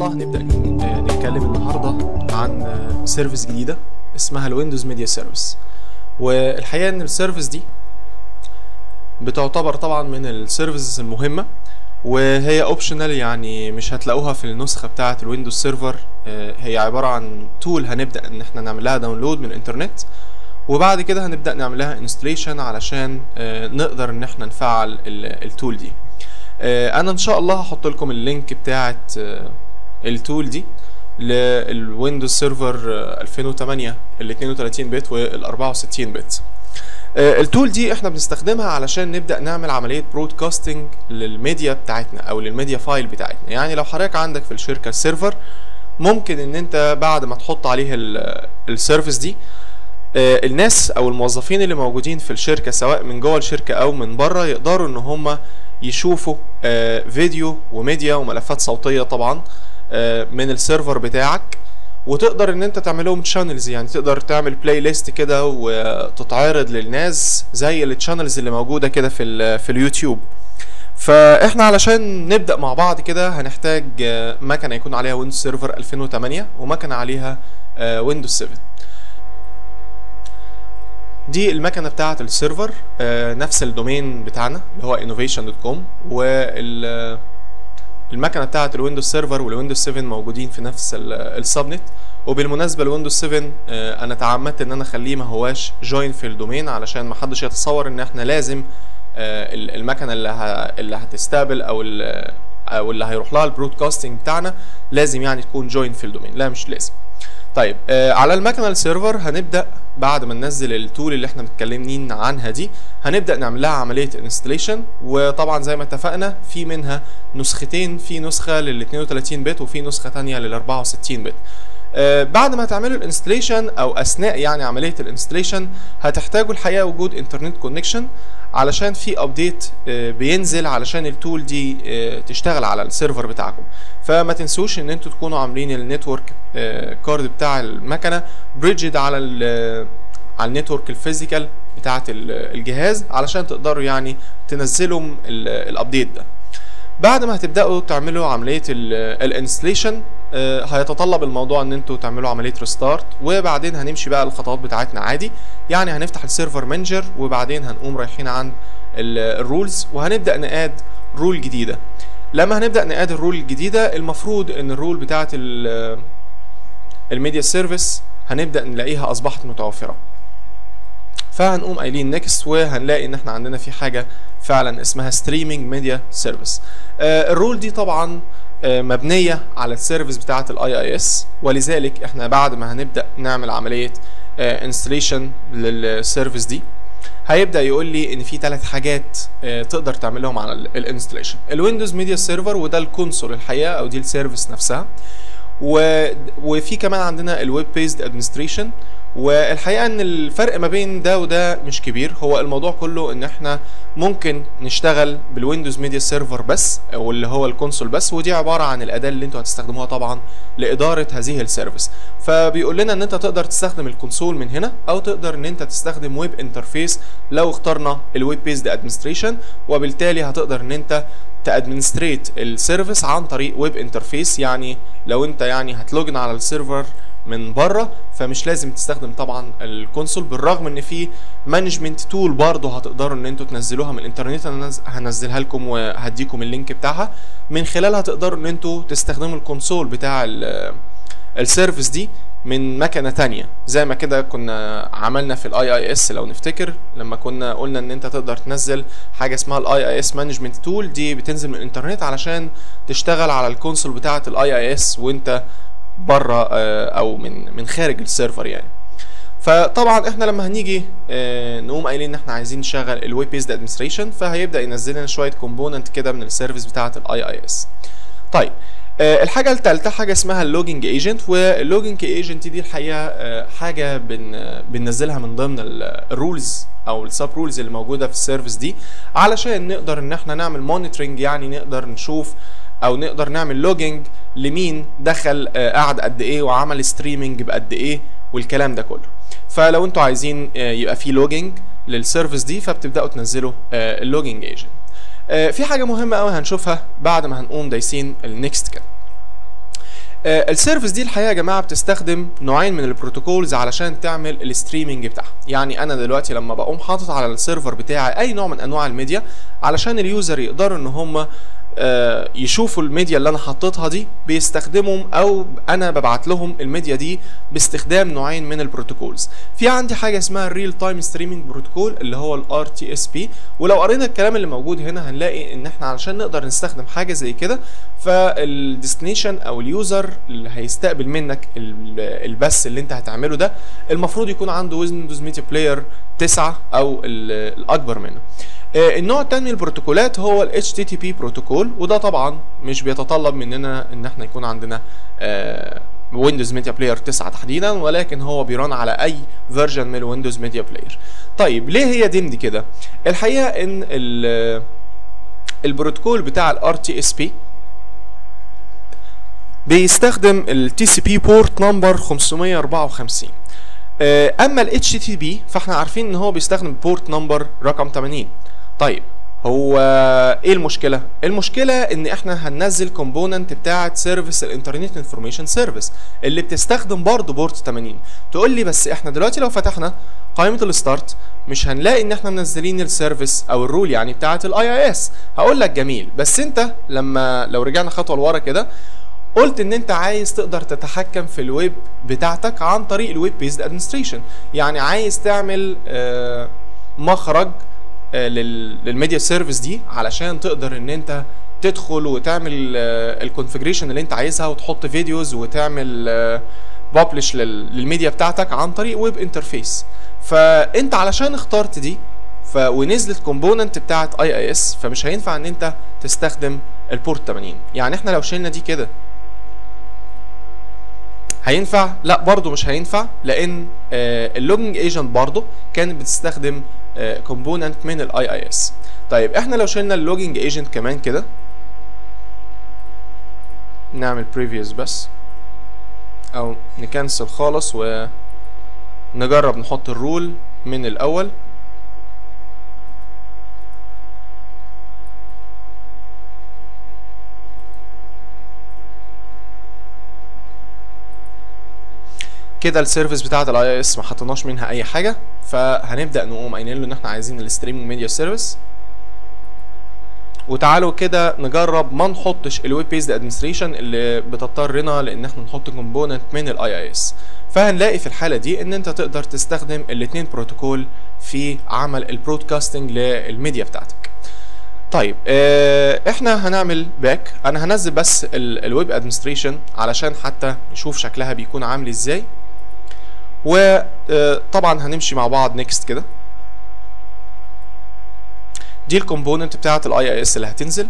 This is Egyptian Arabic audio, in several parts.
الله هنبدأ ن- نتكلم النهاردة عن سيرفيس جديدة اسمها الويندوز ميديا سيرفيس والحقيقة ان السيرفيس دي بتعتبر طبعا من السيرفيسز المهمة وهي اوبشنال يعني مش هتلاقوها في النسخة بتاعة الويندوز سيرفر هي عبارة عن تول هنبدأ ان احنا نعمل لها داونلود من الانترنت وبعد كده هنبدأ نعمل لها انستليشن علشان آه، نقدر ان احنا نفعل ال- التول دي آه، انا ان شاء الله هحط لكم اللينك بتاعه آه، التول دي للويندوز سيرفر آه، 2008 ال 32 بت وال 64 بت آه، التول دي احنا بنستخدمها علشان نبدا نعمل عمليه برودكاستنج للميديا بتاعتنا او للميديا فايل بتاعتنا يعني لو حضرتك عندك في الشركه السيرفر ممكن ان انت بعد ما تحط عليه ال- السيرفيس دي آه، الناس او الموظفين اللي موجودين في الشركه سواء من جوه الشركه او من بره يقدروا ان هم يشوفوا آه، فيديو وميديا وملفات صوتيه طبعا آه، من السيرفر بتاعك وتقدر ان انت تعمل لهم تشانلز يعني تقدر تعمل بلاي ليست كده وتتعرض للناس زي التشانلز اللي موجوده كده في ال- في اليوتيوب فاحنا علشان نبدا مع بعض كده هنحتاج آه، مكنه يكون عليها ويندوز سيرفر 2008 ومكنه عليها ويندوز 7 دي المكنه بتاعه السيرفر آه، نفس الدومين بتاعنا اللي هو innovation.com وال المكنه بتاعه الويندوز سيرفر والويندوز 7 موجودين في نفس ال- السبنت وبالمناسبه الويندوز 7 آه، انا تعمدت ان انا اخليه ما هواش جوين في الدومين علشان ما حدش يتصور ان احنا لازم آه، ال- المكنه اللي ه... اللي هتستقبل او ال... او اللي هيروح لها البرودكاستنج بتاعنا لازم يعني تكون جوين في الدومين لا مش لازم طيب آه على المكنه السيرفر هنبدا بعد ما ننزل التول اللي احنا متكلمين عنها دي هنبدا نعمل لها عمليه انستليشن وطبعا زي ما اتفقنا في منها نسختين في نسخه لل 32 بت وفي نسخه تانية لل 64 بت آه بعد ما تعملوا الانستليشن او اثناء يعني عمليه الانستليشن هتحتاجوا الحقيقه وجود انترنت كونكشن علشان في ابديت بينزل علشان التول دي آه، تشتغل على السيرفر بتاعكم فما تنسوش ان انتوا تكونوا عاملين النتورك كارد بتاع المكنه بريدجد على ال- على النتورك الفيزيكال بتاعه ال- الجهاز علشان تقدروا يعني تنزلوا ال- الابديت ده بعد ما هتبداوا تعملوا عمليه الانستليشن هيتطلب الموضوع ان انتوا تعملوا عمليه ريستارت وبعدين هنمشي بقى الخطوات بتاعتنا عادي يعني هنفتح السيرفر مانجر وبعدين هنقوم رايحين عند الرولز وهنبدا نقاد رول جديده لما هنبدا نقاد الرول الجديده المفروض ان الرول بتاعه ال- الميديا سيرفيس هنبدا نلاقيها اصبحت متوفره فهنقوم قايلين نيكست وهنلاقي ان احنا عندنا في حاجه فعلا اسمها ستريمينج ميديا سيرفيس الرول دي طبعا آه، مبنيه على السيرفيس بتاعه الاي اي اس ولذلك احنا بعد ما هنبدا نعمل عمليه انستليشن للسيرفيس دي هيبدا يقول لي ان في ثلاث حاجات آه، تقدر تعملهم على الانستليشن الويندوز ميديا سيرفر وده الكونسول الحقيقه او دي السيرفيس نفسها و... وفي كمان عندنا الويب بيزد ادمنستريشن والحقيقه ان الفرق ما بين ده وده مش كبير هو الموضوع كله ان احنا ممكن نشتغل بالويندوز ميديا سيرفر بس او اللي هو الكونسول بس ودي عباره عن الاداه اللي انتوا هتستخدموها طبعا لاداره هذه السيرفيس فبيقول لنا ان انت تقدر تستخدم الكونسول من هنا او تقدر ان انت تستخدم ويب انترفيس لو اخترنا الويب بيزد ادمنستريشن وبالتالي هتقدر ان انت تادمنستريت السيرفيس عن طريق ويب انترفيس يعني لو انت يعني هتلوجن على السيرفر من بره فمش لازم تستخدم طبعا الكونسول بالرغم ان في مانجمنت تول برضه هتقدروا ان انتوا تنزلوها من الانترنت انا نز- هنزلها لكم وهديكم اللينك بتاعها من خلالها تقدروا ان انتوا تستخدموا الكونسول بتاع ال- السيرفيس دي من مكنه تانية زي ما كده كنا عملنا في الاي اي اس لو نفتكر لما كنا قلنا ان انت تقدر تنزل حاجه اسمها الاي اي اس مانجمنت تول دي بتنزل من الانترنت علشان تشتغل على الكونسول بتاعه الاي اي اس وانت بره او من من خارج السيرفر يعني فطبعا احنا لما هنيجي آه، نقوم قايلين ان احنا عايزين نشغل الويب بيزد ادمنستريشن فهيبدا ينزل لنا شويه كومبوننت كده من السيرفيس بتاعه الاي اي اس طيب آه، الحاجه الثالثه حاجه اسمها اللوجينج ايجنت واللوجينج ايجنت دي الحقيقه آه، حاجه بن آه، بننزلها من ضمن الرولز او السب رولز اللي موجوده في السيرفيس دي علشان نقدر ان احنا نعمل مونيتورنج يعني نقدر نشوف او نقدر نعمل لوجينج لمين دخل آه، قعد قد ايه وعمل ستريمنج بقد ايه والكلام ده كله فلو انتوا عايزين آه، يبقى في لوجينج للسيرفيس دي فبتبداوا تنزلوا اللوجينج ايجنت في حاجه مهمه قوي هنشوفها بعد ما هنقوم دايسين النكست كده آه السيرفيس دي الحقيقه يا جماعه بتستخدم نوعين من البروتوكولز علشان تعمل الستريمنج بتاعها يعني انا دلوقتي لما بقوم حاطط على السيرفر بتاعي اي نوع من انواع الميديا علشان اليوزر يقدروا ان هم آه يشوفوا الميديا اللي انا حطيتها دي بيستخدمهم او انا ببعت لهم الميديا دي باستخدام نوعين من البروتوكولز في عندي حاجه اسمها الريل تايم ستريمينج بروتوكول اللي هو الار تي اس بي ولو قرينا الكلام اللي موجود هنا هنلاقي ان احنا علشان نقدر نستخدم حاجه زي كده فالديستنيشن او اليوزر اللي هيستقبل منك البث اللي انت هتعمله ده المفروض يكون عنده ويندوز ميديا بلاير 9 او الاكبر منه النوع الثاني من البروتوكولات هو ال HTTP بروتوكول وده طبعا مش بيتطلب مننا ان احنا يكون عندنا ويندوز ميديا بلاير 9 تحديدا ولكن هو بيران على اي فيرجن من الويندوز ميديا بلاير طيب ليه هي ديمد كده الحقيقه ان البروتوكول بتاع الار تي اس بي بيستخدم ال TCP بورت نمبر 554 اما ال HTTP فاحنا عارفين ان هو بيستخدم بورت نمبر رقم 80 طيب هو ايه المشكله المشكله ان احنا هننزل كومبوننت بتاعه سيرفيس الانترنت انفورميشن سيرفيس اللي بتستخدم برضه بورت 80 تقول لي بس احنا دلوقتي لو فتحنا قائمه الستارت مش هنلاقي ان احنا منزلين السيرفيس او الرول يعني بتاعه الاي اي اس هقول لك جميل بس انت لما لو رجعنا خطوه لورا كده قلت ان انت عايز تقدر تتحكم في الويب بتاعتك عن طريق الويب بيزد ادمنستريشن يعني عايز تعمل آه مخرج آه للميديا سيرفيس دي علشان تقدر ان انت تدخل وتعمل آه الكونفجريشن اللي انت عايزها وتحط فيديوز وتعمل ببلش للميديا بتاعتك عن طريق ويب انترفيس فانت علشان اخترت دي ف ونزلت كومبوننت بتاعت اي اي اس فمش هينفع ان انت تستخدم البورت 80 يعني احنا لو شلنا دي كده هينفع لا برضه مش هينفع لان آه اللوجنج ايجنت برضه كانت بتستخدم كومبوننت آه من الاي اي اس طيب احنا لو شلنا اللوجنج ايجنت كمان كده نعمل بريفيوس بس او نكنسل خالص ونجرب نحط الرول من الاول كده السيرفيس بتاعت الاي اس ما حطيناش منها اي حاجه فهنبدا نقوم قايلين له ان احنا عايزين الستريمنج ميديا سيرفيس وتعالوا كده نجرب ما نحطش الويب بيزد ادمنستريشن اللي بتضطرنا لان احنا نحط كومبوننت من الاي اي اس فهنلاقي في الحاله دي ان انت تقدر تستخدم الاثنين بروتوكول في عمل البرودكاستنج للميديا بتاعتك طيب اه احنا هنعمل باك انا هنزل بس الويب ادمنستريشن علشان حتى نشوف شكلها بيكون عامل ازاي وطبعا هنمشي مع بعض نيكست كده دي الكومبوننت بتاعه الاي اي اس اللي هتنزل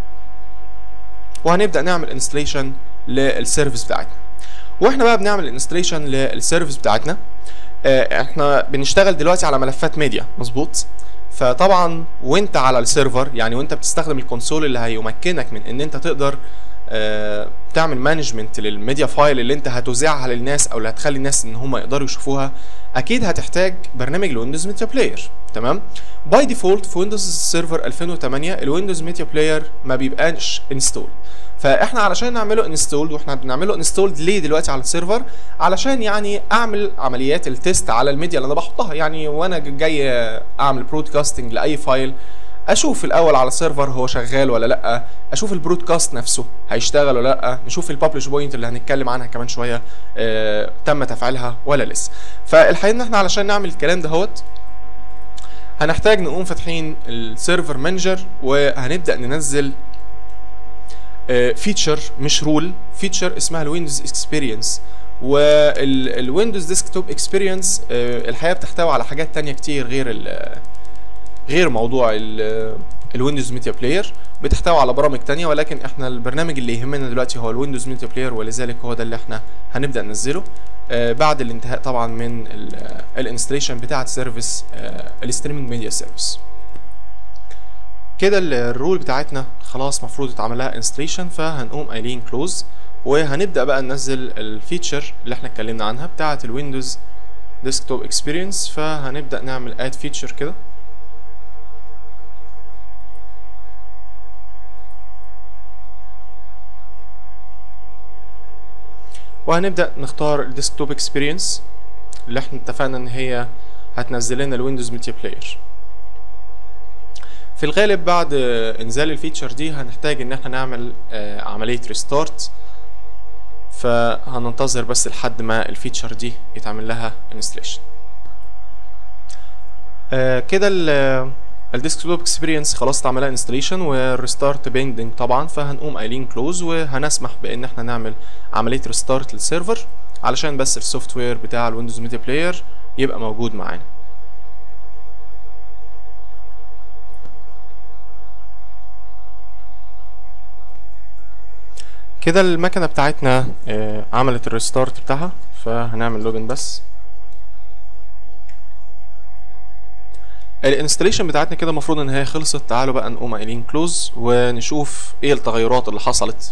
وهنبدا نعمل انستليشن للسيرفيس بتاعتنا واحنا بقى بنعمل انستليشن للسيرفيس بتاعتنا احنا بنشتغل دلوقتي على ملفات ميديا مظبوط فطبعا وانت على السيرفر يعني وانت بتستخدم الكونسول اللي هيمكنك من ان انت تقدر آه تعمل مانجمنت للميديا فايل اللي انت هتوزعها للناس او اللي هتخلي الناس ان هم يقدروا يشوفوها اكيد هتحتاج برنامج الويندوز ميديا بلاير تمام باي ديفولت في ويندوز سيرفر 2008 الويندوز ميديا بلاير ما بيبقاش انستول فاحنا علشان نعمله انستولد واحنا بنعمله انستولد ليه دلوقتي على السيرفر علشان يعني اعمل عمليات التيست على الميديا اللي انا بحطها يعني وانا جاي اعمل برودكاستنج لاي فايل اشوف الاول على السيرفر هو شغال ولا لا اشوف البرودكاست نفسه هيشتغل ولا لا نشوف الببلش بوينت اللي هنتكلم عنها كمان شويه آه تم تفعيلها ولا لسه فالحقيقه ان احنا علشان نعمل الكلام دهوت هنحتاج نقوم فاتحين السيرفر مانجر وهنبدا ننزل فيتشر مش رول فيتشر اسمها الويندوز اكسبيرينس والويندوز ديسكتوب اكسبيرينس الحقيقه بتحتوي على حاجات تانية كتير غير غير موضوع الويندوز ميديا بلاير بتحتوي على برامج تانية ولكن احنا البرنامج اللي يهمنا دلوقتي هو الويندوز ميديا بلاير ولذلك هو ده اللي احنا هنبدا ننزله آه بعد الانتهاء طبعا من الانستليشن بتاعه سيرفيس آه الستريمنج ميديا سيرفيس كده الرول بتاعتنا خلاص مفروض اتعمل لها انستليشن فهنقوم قايلين كلوز وهنبدا بقى ننزل الفيتشر اللي احنا اتكلمنا عنها بتاعه الويندوز ديسكتوب اكسبيرينس فهنبدا نعمل اد فيتشر كده وهنبدا نختار الديسكتوب اكسبيرينس اللي احنا اتفقنا ان هي هتنزل لنا الويندوز ملتي بلاير في الغالب بعد انزال الفيتشر دي هنحتاج ان احنا نعمل عمليه ريستارت فهننتظر بس لحد ما الفيتشر دي يتعمل لها انستليشن آه كده الديسكتوب اكسبيرينس خلاص اتعمل لها انستليشن والريستارت بيندنج طبعا فهنقوم قايلين كلوز وهنسمح بان احنا نعمل عمليه ريستارت للسيرفر علشان بس السوفت وير بتاع الويندوز ميديا بلاير يبقى موجود معانا كده المكنه بتاعتنا آه عملت الريستارت بتاعها فهنعمل لوجن بس الانستليشن بتاعتنا كده المفروض ان هي خلصت تعالوا بقى نقوم قايلين كلوز ونشوف ايه التغيرات اللي حصلت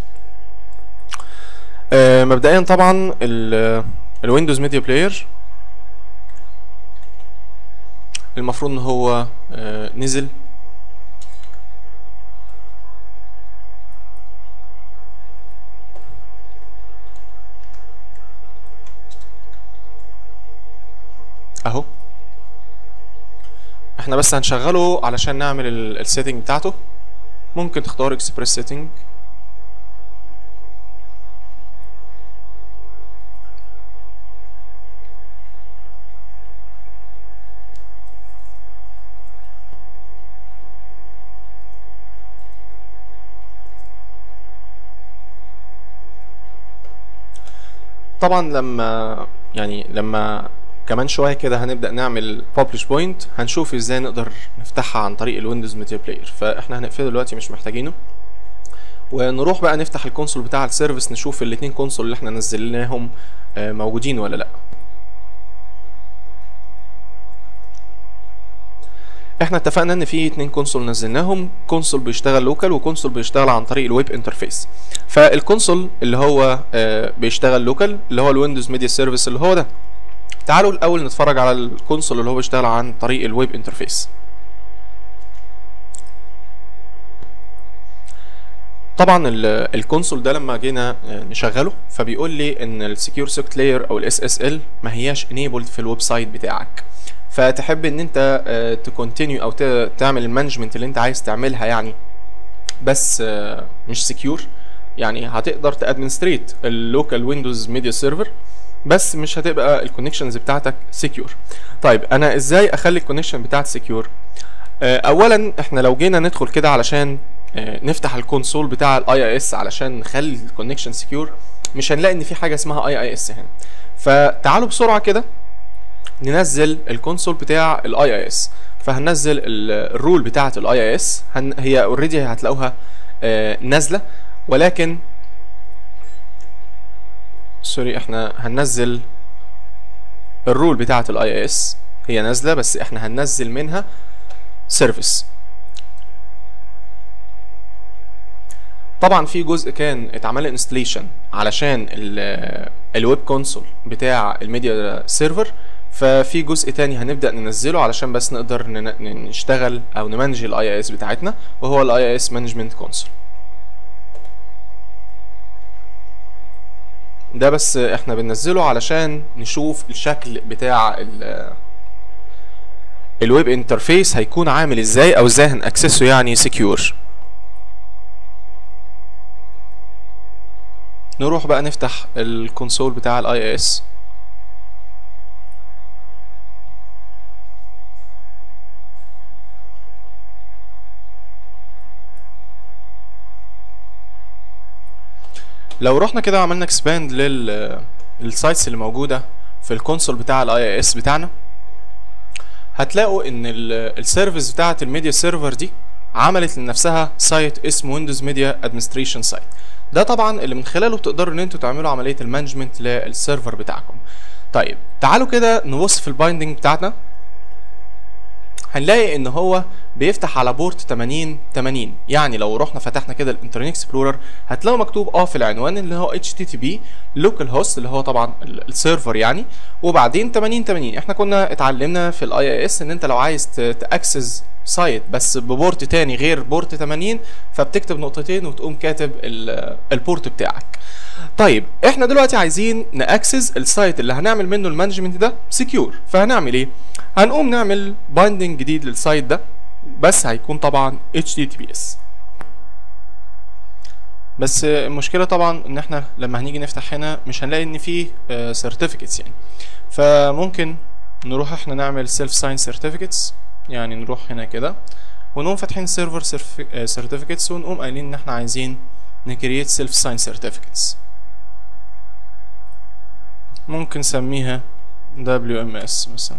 آه مبدئيا طبعا الويندوز ميديا بلاير المفروض ان هو آه نزل اهو احنا بس هنشغله علشان نعمل السيتنج بتاعته ممكن تختار اكسبريس سيتنج طبعا لما يعني لما كمان شويه كده هنبدا نعمل publish point هنشوف ازاي نقدر نفتحها عن طريق الويندوز ميديا بلاير فاحنا هنقفله دلوقتي مش محتاجينه ونروح بقى نفتح الكونسول بتاع السيرفيس نشوف الاتنين كونسول اللي احنا نزلناهم موجودين ولا لا احنا اتفقنا ان في اتنين كونسول نزلناهم كونسول بيشتغل لوكال وكونسول بيشتغل عن طريق الويب انترفيس فالكونسول اللي هو بيشتغل لوكال اللي هو الويندوز ميديا سيرفيس اللي هو ده تعالوا الاول نتفرج على الكونسول اللي هو بيشتغل عن طريق الويب انترفيس طبعا الكونسول ده لما جينا نشغله فبيقول لي ان السكيور سيركت لاير او الاس اس ال ما هياش انيبلد في الويب سايت بتاعك فتحب ان انت تكونتينيو او تعمل المانجمنت اللي انت عايز تعملها يعني بس مش سكيور يعني هتقدر تادمنستريت اللوكال ويندوز ميديا سيرفر بس مش هتبقى الكونكشنز بتاعتك سكيور طيب انا ازاي اخلي الكونكشن بتاعتي سكيور اولا احنا لو جينا ندخل كده علشان نفتح الكونسول بتاع الاي اي اس علشان نخلي الكونكشن سكيور مش هنلاقي ان في حاجه اسمها اي اي اس هنا فتعالوا بسرعه كده ننزل الكونسول بتاع الاي اي اس فهننزل الرول بتاعه الاي اي اس هي اوريدي هتلاقوها نازله ولكن سوري احنا هننزل الرول بتاعه الاي اس هي نازله بس احنا هننزل منها سيرفيس طبعا في جزء كان اتعمل انستليشن علشان الويب كونسول بتاع الميديا سيرفر ففي جزء تاني هنبدا ننزله علشان بس نقدر نشتغل او نمانج الاي اس بتاعتنا وهو الاي اس مانجمنت كونسول ده بس احنا بننزله علشان نشوف الشكل بتاع الويب انترفيس هيكون عامل ازاي او ازاي هنأكسسه يعني سكيور نروح بقى نفتح الكونسول بتاع الاي اس لو رحنا كده وعملنا اكسباند لل للسايتس اللي موجوده في الكونسول بتاع الاي اس بتاعنا هتلاقوا ان السيرفيس بتاعه الميديا سيرفر دي عملت لنفسها سايت اسمه ويندوز ميديا ادمنستريشن سايت ده طبعا اللي من خلاله بتقدروا ان انتوا تعملوا عمليه المانجمنت للسيرفر بتاعكم طيب تعالوا كده نبص في البايندنج بتاعتنا هنلاقي ان هو بيفتح على بورت 80 80 يعني لو رحنا فتحنا كده الانترنت اكسبلورر هتلاقوا مكتوب اه في العنوان اللي هو اتش تي تي بي لوكال هوست اللي هو طبعا السيرفر يعني وبعدين 80 80 احنا كنا اتعلمنا في الاي اي اس ان انت لو عايز تاكسس سايت بس ببورت تاني غير بورت 80 فبتكتب نقطتين وتقوم كاتب ال- البورت بتاعك طيب احنا دلوقتي عايزين ناكسس السايت اللي هنعمل منه المانجمنت ده سكيور فهنعمل ايه هنقوم نعمل بايندنج جديد للسايت ده بس هيكون طبعا HTTPS بس المشكله طبعا ان احنا لما هنيجي نفتح هنا مش هنلاقي ان فيه سيرتيفيكتس يعني فممكن نروح احنا نعمل سيلف ساين سيرتيفيكتس يعني نروح هنا كده ونقوم فاتحين سيرفر سيرتيفيكتس ونقوم قايلين ان احنا عايزين نكريت سيلف ساين سيرتيفيكتس ممكن نسميها WMS مثلا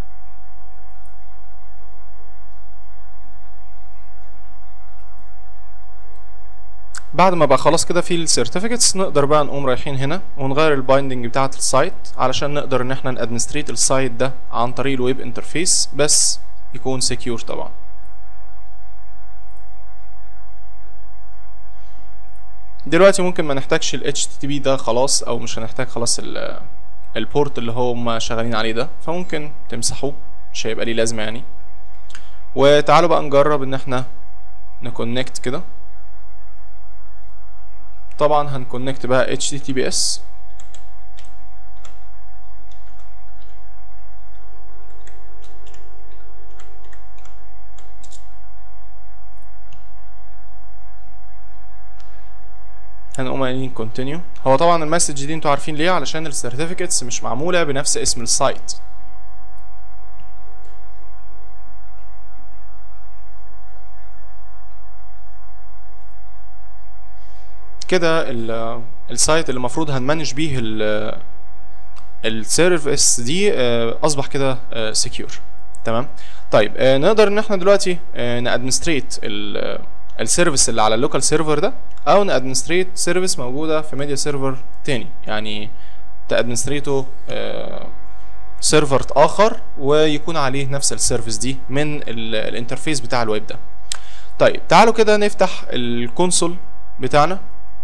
بعد ما بقى خلاص كده في السيرتيفيكتس نقدر بقى نقوم رايحين هنا ونغير البايندنج بتاعه السايت علشان نقدر ان احنا نادمنستريت السايت ده عن طريق الويب انترفيس بس يكون سكيور طبعا دلوقتي ممكن ما نحتاجش ال HTTP ده خلاص او مش هنحتاج خلاص ال البورت اللي هم شغالين عليه ده فممكن تمسحوه مش هيبقى ليه لازمه يعني وتعالوا بقى نجرب ان احنا نكونكت كده طبعا هنكونكت بقى HTTPS هنقوم قايلين كونتينيو هو طبعا المسج دي انتوا عارفين ليه علشان السيرتيفيكتس مش معموله بنفس اسم السايت كده ال- السايت اللي المفروض هنمانج بيه ال- السيرفيس دي آه، اصبح كده سكيور تمام طيب آه، نقدر ان احنا دلوقتي نادمنستريت السيرفيس اللي على اللوكال سيرفر ده او نادمنستريت سيرفيس موجوده في ميديا سيرفر تاني يعني تادمنستريته سيرفر اخر ويكون عليه نفس السيرفيس دي من ال- الانترفيس بتاع الويب ده طيب تعالوا كده نفتح الكونسول بتاعنا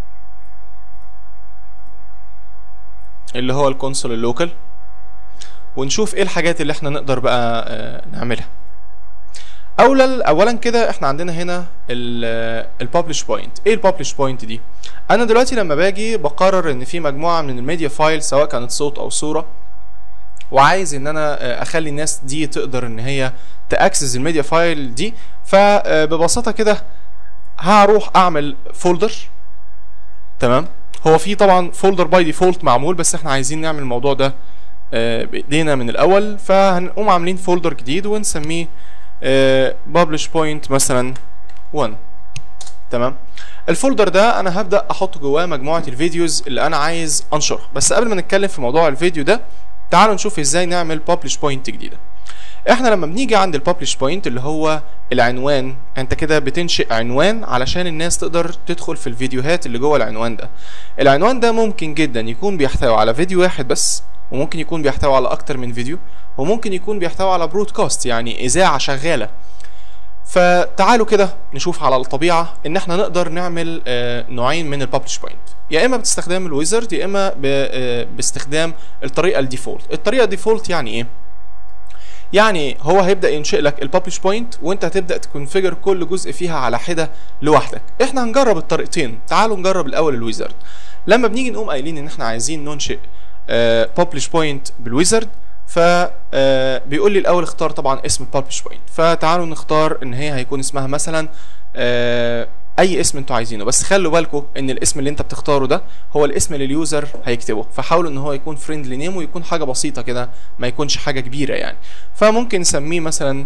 اللي هو الكونسول اللوكال ونشوف ايه الحاجات اللي احنا نقدر بقى آه، نعملها اولا اولا كده احنا عندنا هنا الببلش بوينت ايه الببلش بوينت دي انا دلوقتي لما باجي بقرر ان في مجموعه من الميديا فايل سواء كانت صوت او صوره وعايز ان انا آه، اخلي الناس دي تقدر ان هي تاكسس الميديا فايل دي فببساطه كده هروح اعمل فولدر تمام هو في طبعا فولدر باي ديفولت معمول بس احنا عايزين نعمل الموضوع ده آه، بايدينا من الاول فهنقوم عاملين فولدر جديد ونسميه ببلش بوينت مثلا 1 تمام الفولدر ده انا هبدا احط جواه مجموعه الفيديوز اللي انا عايز انشرها بس قبل ما نتكلم في موضوع الفيديو ده تعالوا نشوف ازاي نعمل ببلش بوينت جديده احنا لما بنيجي عند الببلش بوينت اللي هو العنوان انت كده بتنشئ عنوان علشان الناس تقدر تدخل في الفيديوهات اللي جوه العنوان ده العنوان ده ممكن جدا يكون بيحتوي على فيديو واحد بس وممكن يكون بيحتوي على اكتر من فيديو وممكن يكون بيحتوي على برودكاست يعني اذاعه شغاله فتعالوا كده نشوف على الطبيعه ان احنا نقدر نعمل آه، نوعين من الببلش بوينت يا اما باستخدام الويزرد يا اما ب- آه، باستخدام الطريقه الديفولت الطريقه الديفولت يعني ايه يعني هو هيبدا ينشئ لك الببلش بوينت وانت هتبدا تكونفيجر كل جزء فيها على حده لوحدك احنا هنجرب الطريقتين تعالوا نجرب الاول الويزرد لما بنيجي نقوم قايلين ان احنا عايزين ننشئ ببلش بوينت بالويزرد ف آه، بيقول لي الاول اختار طبعا اسم الببلش بوينت فتعالوا نختار ان هي هيكون اسمها مثلا آه، اي اسم انتوا عايزينه بس خلوا بالكم ان الاسم اللي انت بتختاره ده هو الاسم اللي اليوزر هيكتبه فحاولوا ان هو يكون فريندلي نيم ويكون حاجه بسيطه كده ما يكونش حاجه كبيره يعني فممكن نسميه مثلا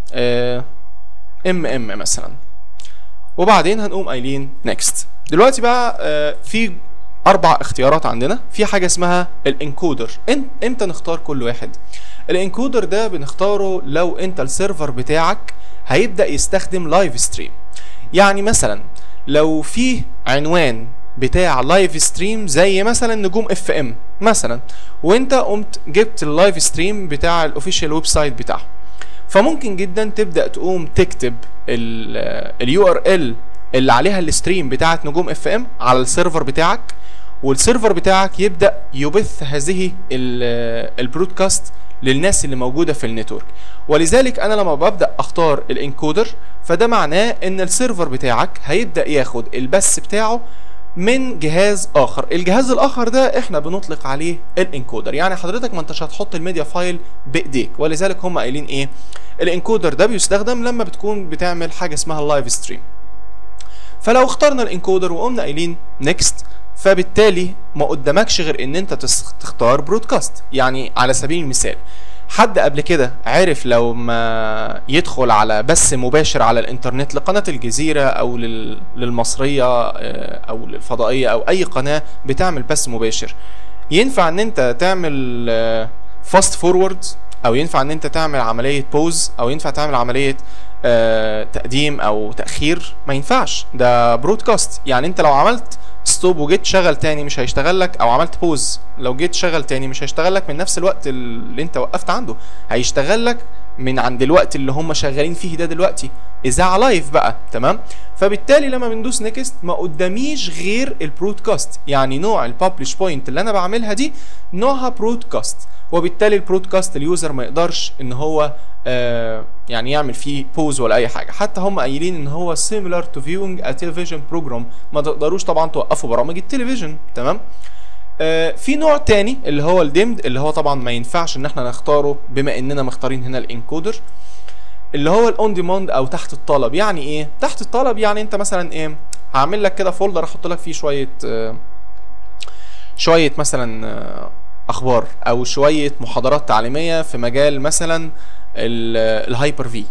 ام ام مثلا وبعدين هنقوم قايلين نيكست دلوقتي بقى آه، في اربع اختيارات عندنا في حاجه اسمها الانكودر إن- امتى نختار كل واحد الانكودر ده بنختاره لو انت السيرفر بتاعك هيبدا يستخدم لايف ستريم يعني مثلا لو في عنوان بتاع لايف ستريم زي مثلا نجوم اف ام مثلا وانت قمت جبت اللايف ستريم بتاع الاوفيشال ويب سايت بتاعه فممكن جدا تبدا تقوم تكتب اليو ار ال اللي عليها الستريم بتاعت نجوم اف ام على السيرفر بتاعك والسيرفر بتاعك يبدا يبث هذه ال- البرودكاست للناس اللي موجوده في النتورك ولذلك انا لما ببدا اختار الانكودر فده معناه ان السيرفر بتاعك هيبدا ياخد البث بتاعه من جهاز اخر الجهاز الاخر ده احنا بنطلق عليه الانكودر يعني حضرتك ما انتش هتحط الميديا فايل بايديك ولذلك هم قايلين ايه الانكودر ده بيستخدم لما بتكون بتعمل حاجه اسمها اللايف ستريم فلو اخترنا الانكودر وقمنا قايلين نيكست فبالتالي ما قدامكش غير ان انت تختار برودكاست يعني على سبيل المثال حد قبل كده عرف لو ما يدخل على بث مباشر على الانترنت لقناة الجزيرة او للمصرية او للفضائية او اي قناة بتعمل بث مباشر ينفع ان انت تعمل فاست فورورد او ينفع ان انت تعمل عملية بوز او ينفع تعمل عملية تقديم او تأخير ما ينفعش ده برودكاست يعني انت لو عملت ستوب وجيت تشغل تاني مش هيشتغل لك او عملت بوز لو جيت تشغل تاني مش هيشتغل لك من نفس الوقت اللي انت وقفت عنده هيشتغل لك من عند الوقت اللي هم شغالين فيه ده دلوقتي اذاعه لايف بقى تمام فبالتالي لما بندوس نيكست ما قداميش غير البرودكاست يعني نوع الببلش بوينت اللي انا بعملها دي نوعها برودكاست وبالتالي البرودكاست اليوزر ما يقدرش ان هو آه يعني يعمل فيه بوز ولا اي حاجه حتى هم قايلين ان هو similar to viewing a television program ما تقدروش طبعا توقفوا برامج التلفزيون تمام آه في نوع تاني اللي هو الديمد اللي هو طبعا ما ينفعش ان احنا نختاره بما اننا مختارين هنا الانكودر اللي هو الاون ديماند او تحت الطلب يعني ايه تحت الطلب يعني انت مثلا ايه هعمل لك كده فولدر احط لك فيه شويه آه شويه مثلا آه اخبار او شويه محاضرات تعليميه في مجال مثلا الهايبر في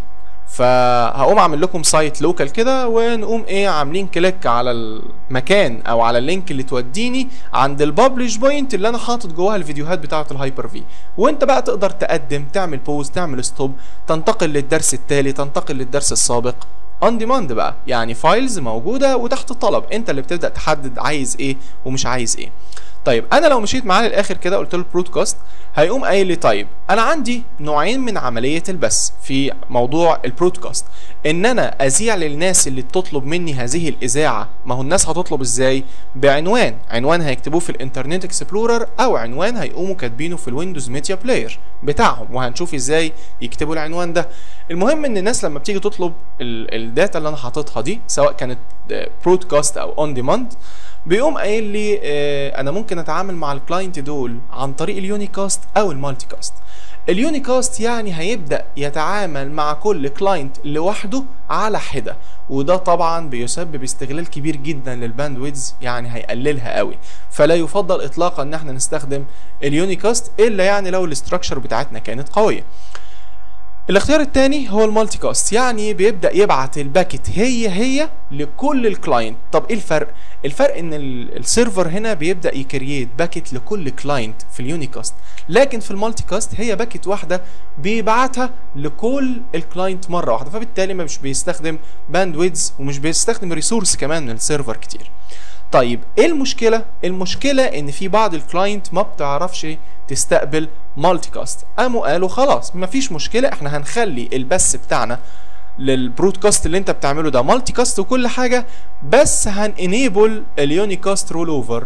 فهقوم اعمل لكم سايت لوكال كده ونقوم ايه عاملين كليك على المكان او على اللينك اللي توديني عند الببلش بوينت اللي انا حاطط جواها الفيديوهات بتاعه الهايبر في وانت بقى تقدر تقدم تعمل بوز تعمل ستوب تنتقل للدرس التالي تنتقل للدرس السابق اون ديماند بقى يعني فايلز موجوده وتحت الطلب انت اللي بتبدا تحدد عايز ايه ومش عايز ايه طيب انا لو مشيت معاه للاخر كده قلت له برودكاست هيقوم قايل لي طيب انا عندي نوعين من عمليه البث في موضوع البرودكاست ان انا اذيع للناس اللي بتطلب مني هذه الاذاعه ما هو الناس هتطلب ازاي بعنوان عنوان هيكتبوه في الانترنت اكسبلورر او عنوان هيقوموا كاتبينه في الويندوز ميديا بلاير بتاعهم وهنشوف ازاي يكتبوا العنوان ده المهم ان الناس لما بتيجي تطلب الداتا اللي انا حاططها دي سواء كانت برودكاست او اون ديماند بيقوم قايل لي آه انا ممكن اتعامل مع الكلاينت دول عن طريق اليونيكاست او المالتي كاست اليونيكاست يعني هيبدا يتعامل مع كل كلاينت لوحده على حده وده طبعا بيسبب استغلال كبير جدا للباندويدز يعني هيقللها قوي فلا يفضل اطلاقا ان احنا نستخدم اليونيكاست الا يعني لو الاستراكشر بتاعتنا كانت قويه الاختيار الثاني هو المالتي كاست يعني بيبدا يبعت الباكت هي هي لكل الكلاينت طب ايه الفرق الفرق ان السيرفر هنا بيبدا يكرييت باكت لكل كلاينت في اليونيكاست لكن في المالتي كاست هي باكت واحده بيبعتها لكل الكلاينت مره واحده فبالتالي مش بيستخدم باندويدز ومش بيستخدم ريسورس كمان من السيرفر كتير طيب ايه المشكله المشكله ان في بعض الكلاينت ما بتعرفش تستقبل مالتي كاست قاموا قالوا خلاص مفيش مشكله احنا هنخلي البث بتاعنا للبرودكاست اللي انت بتعمله ده مالتي كاست وكل حاجه بس هنانيبل اليونيكاست رول اوفر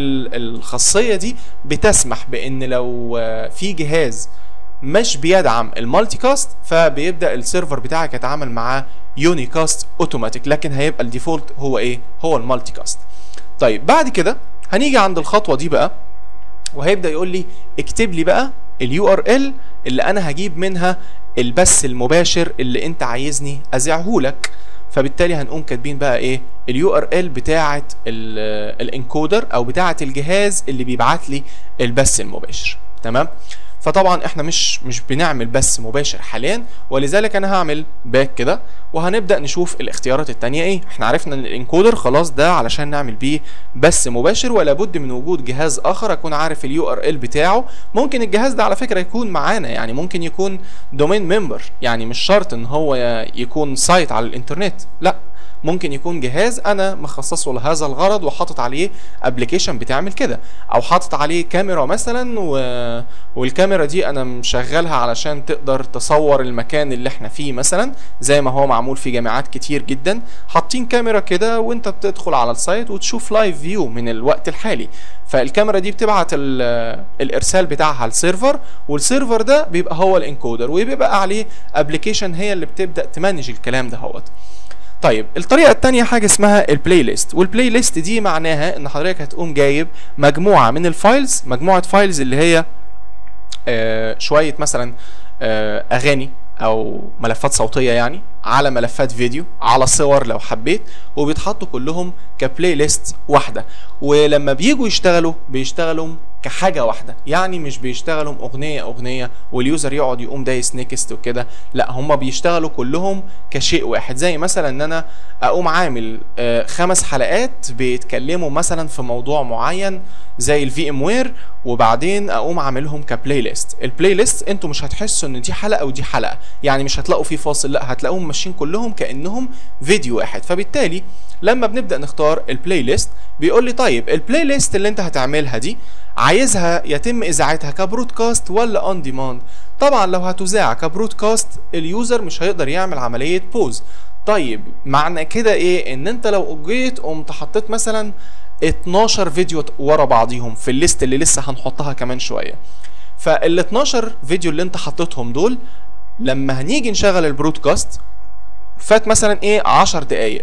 الخاصيه دي بتسمح بان لو في جهاز مش بيدعم المالتي كاست فبيبدا السيرفر بتاعك يتعامل معاه يونيكاست اوتوماتيك لكن هيبقى الديفولت هو ايه هو المالتي كاست طيب بعد كده هنيجي عند الخطوه دي بقى وهيبدا يقول لي اكتب لي بقى اليو ار ال اللي انا هجيب منها البث المباشر اللي انت عايزني اذيعه لك فبالتالي هنقوم كاتبين بقى ايه اليو ار ال بتاعه الانكودر او بتاعه الجهاز اللي بيبعت لي البث المباشر تمام فطبعا احنا مش مش بنعمل بث مباشر حاليا ولذلك انا هعمل باك كده وهنبدا نشوف الاختيارات التانية ايه احنا عرفنا ان الانكودر خلاص ده علشان نعمل بيه بث مباشر ولا بد من وجود جهاز اخر اكون عارف اليو ار ال بتاعه ممكن الجهاز ده على فكره يكون معانا يعني ممكن يكون دومين ممبر يعني مش شرط ان هو يكون سايت على الانترنت لا ممكن يكون جهاز انا مخصصه لهذا الغرض وحاطط عليه ابلكيشن بتعمل كده او حاطط عليه كاميرا مثلا و... والكاميرا دي انا مشغلها علشان تقدر تصور المكان اللي احنا فيه مثلا زي ما هو معمول في جامعات كتير جدا حاطين كاميرا كده وانت بتدخل على السايت وتشوف لايف فيو من الوقت الحالي فالكاميرا دي بتبعت الارسال بتاعها للسيرفر والسيرفر ده بيبقى هو الانكودر وبيبقى عليه ابلكيشن هي اللي بتبدا تمانج الكلام ده هوت طيب الطريقه الثانيه حاجه اسمها البلاي ليست والبلاي ليست دي معناها ان حضرتك هتقوم جايب مجموعه من الفايلز مجموعه فايلز اللي هي آه شويه مثلا آه اغاني او ملفات صوتيه يعني على ملفات فيديو على صور لو حبيت وبيتحطوا كلهم كبلاي ليست واحده ولما بيجوا يشتغلوا بيشتغلوا كحاجه واحده يعني مش بيشتغلوا اغنيه اغنيه واليوزر يقعد يقوم دايس نيكست وكده لا هم بيشتغلوا كلهم كشيء واحد زي مثلا ان انا اقوم عامل آه خمس حلقات بيتكلموا مثلا في موضوع معين زي الفي ام وير وبعدين اقوم عاملهم كبلاي ليست البلاي ليست انتوا مش هتحسوا ان دي حلقه ودي حلقه يعني مش هتلاقوا فيه فاصل لا هتلاقوهم ماشيين كلهم كانهم فيديو واحد فبالتالي لما بنبدا نختار البلاي ليست بيقول لي طيب البلاي ليست اللي انت هتعملها دي عايزها يتم اذاعتها كبرودكاست ولا اون ديماند طبعا لو هتذاع كبرودكاست اليوزر مش هيقدر يعمل عمليه بوز طيب معنى كده ايه ان انت لو جيت قمت حطيت مثلا 12 فيديو ورا بعضيهم في الليست اللي لسه هنحطها كمان شويه فال 12 فيديو اللي انت حطيتهم دول لما هنيجي نشغل البرودكاست فات مثلا ايه 10 دقايق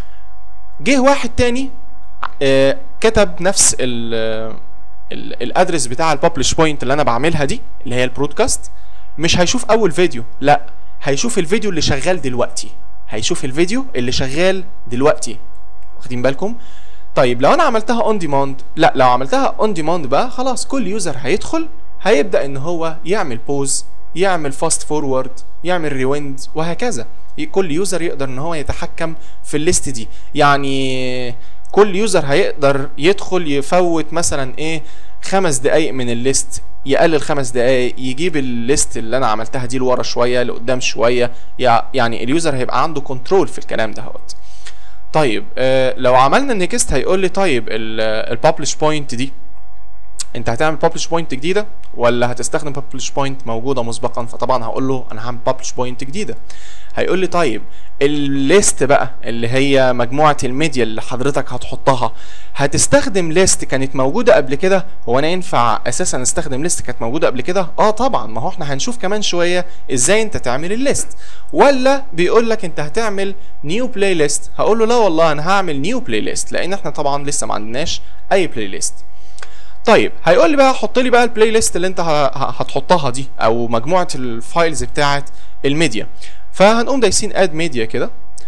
جه واحد تاني آه كتب نفس ال الادرس بتاع الببلش بوينت اللي انا بعملها دي اللي هي البرودكاست مش هيشوف اول فيديو لا هيشوف الفيديو اللي شغال دلوقتي هيشوف الفيديو اللي شغال دلوقتي واخدين بالكم طيب لو انا عملتها اون ديماند لا لو عملتها اون ديماند بقى خلاص كل يوزر هيدخل هيبدا ان هو يعمل بوز يعمل فاست فورورد يعمل ريويند وهكذا كل يوزر يقدر ان هو يتحكم في الليست دي يعني كل يوزر هيقدر يدخل يفوت مثلا ايه خمس دقايق من الليست يقلل خمس دقايق يجيب الليست اللي انا عملتها دي لورا شويه لقدام شويه يعني اليوزر هيبقى عنده كنترول في الكلام دهوت طيب آه لو عملنا النكست هيقول لي طيب الببلش بوينت دي انت هتعمل ببلش بوينت جديده ولا هتستخدم ببلش بوينت موجوده مسبقا فطبعا هقول له انا هعمل ببلش بوينت جديده هيقول لي طيب الليست بقى اللي هي مجموعه الميديا اللي حضرتك هتحطها هتستخدم ليست كانت موجوده قبل كده هو انا ينفع اساسا استخدم ليست كانت موجوده قبل كده اه طبعا ما هو احنا هنشوف كمان شويه ازاي انت تعمل الليست ولا بيقول لك انت هتعمل نيو بلاي ليست هقول له لا والله انا هعمل نيو بلاي ليست لان احنا طبعا لسه ما عندناش اي بلاي ليست طيب هيقول لي بقى حط لي بقى البلاي ليست اللي انت هتحطها دي او مجموعه الفايلز بتاعه الميديا فهنقوم دايسين اد ميديا كده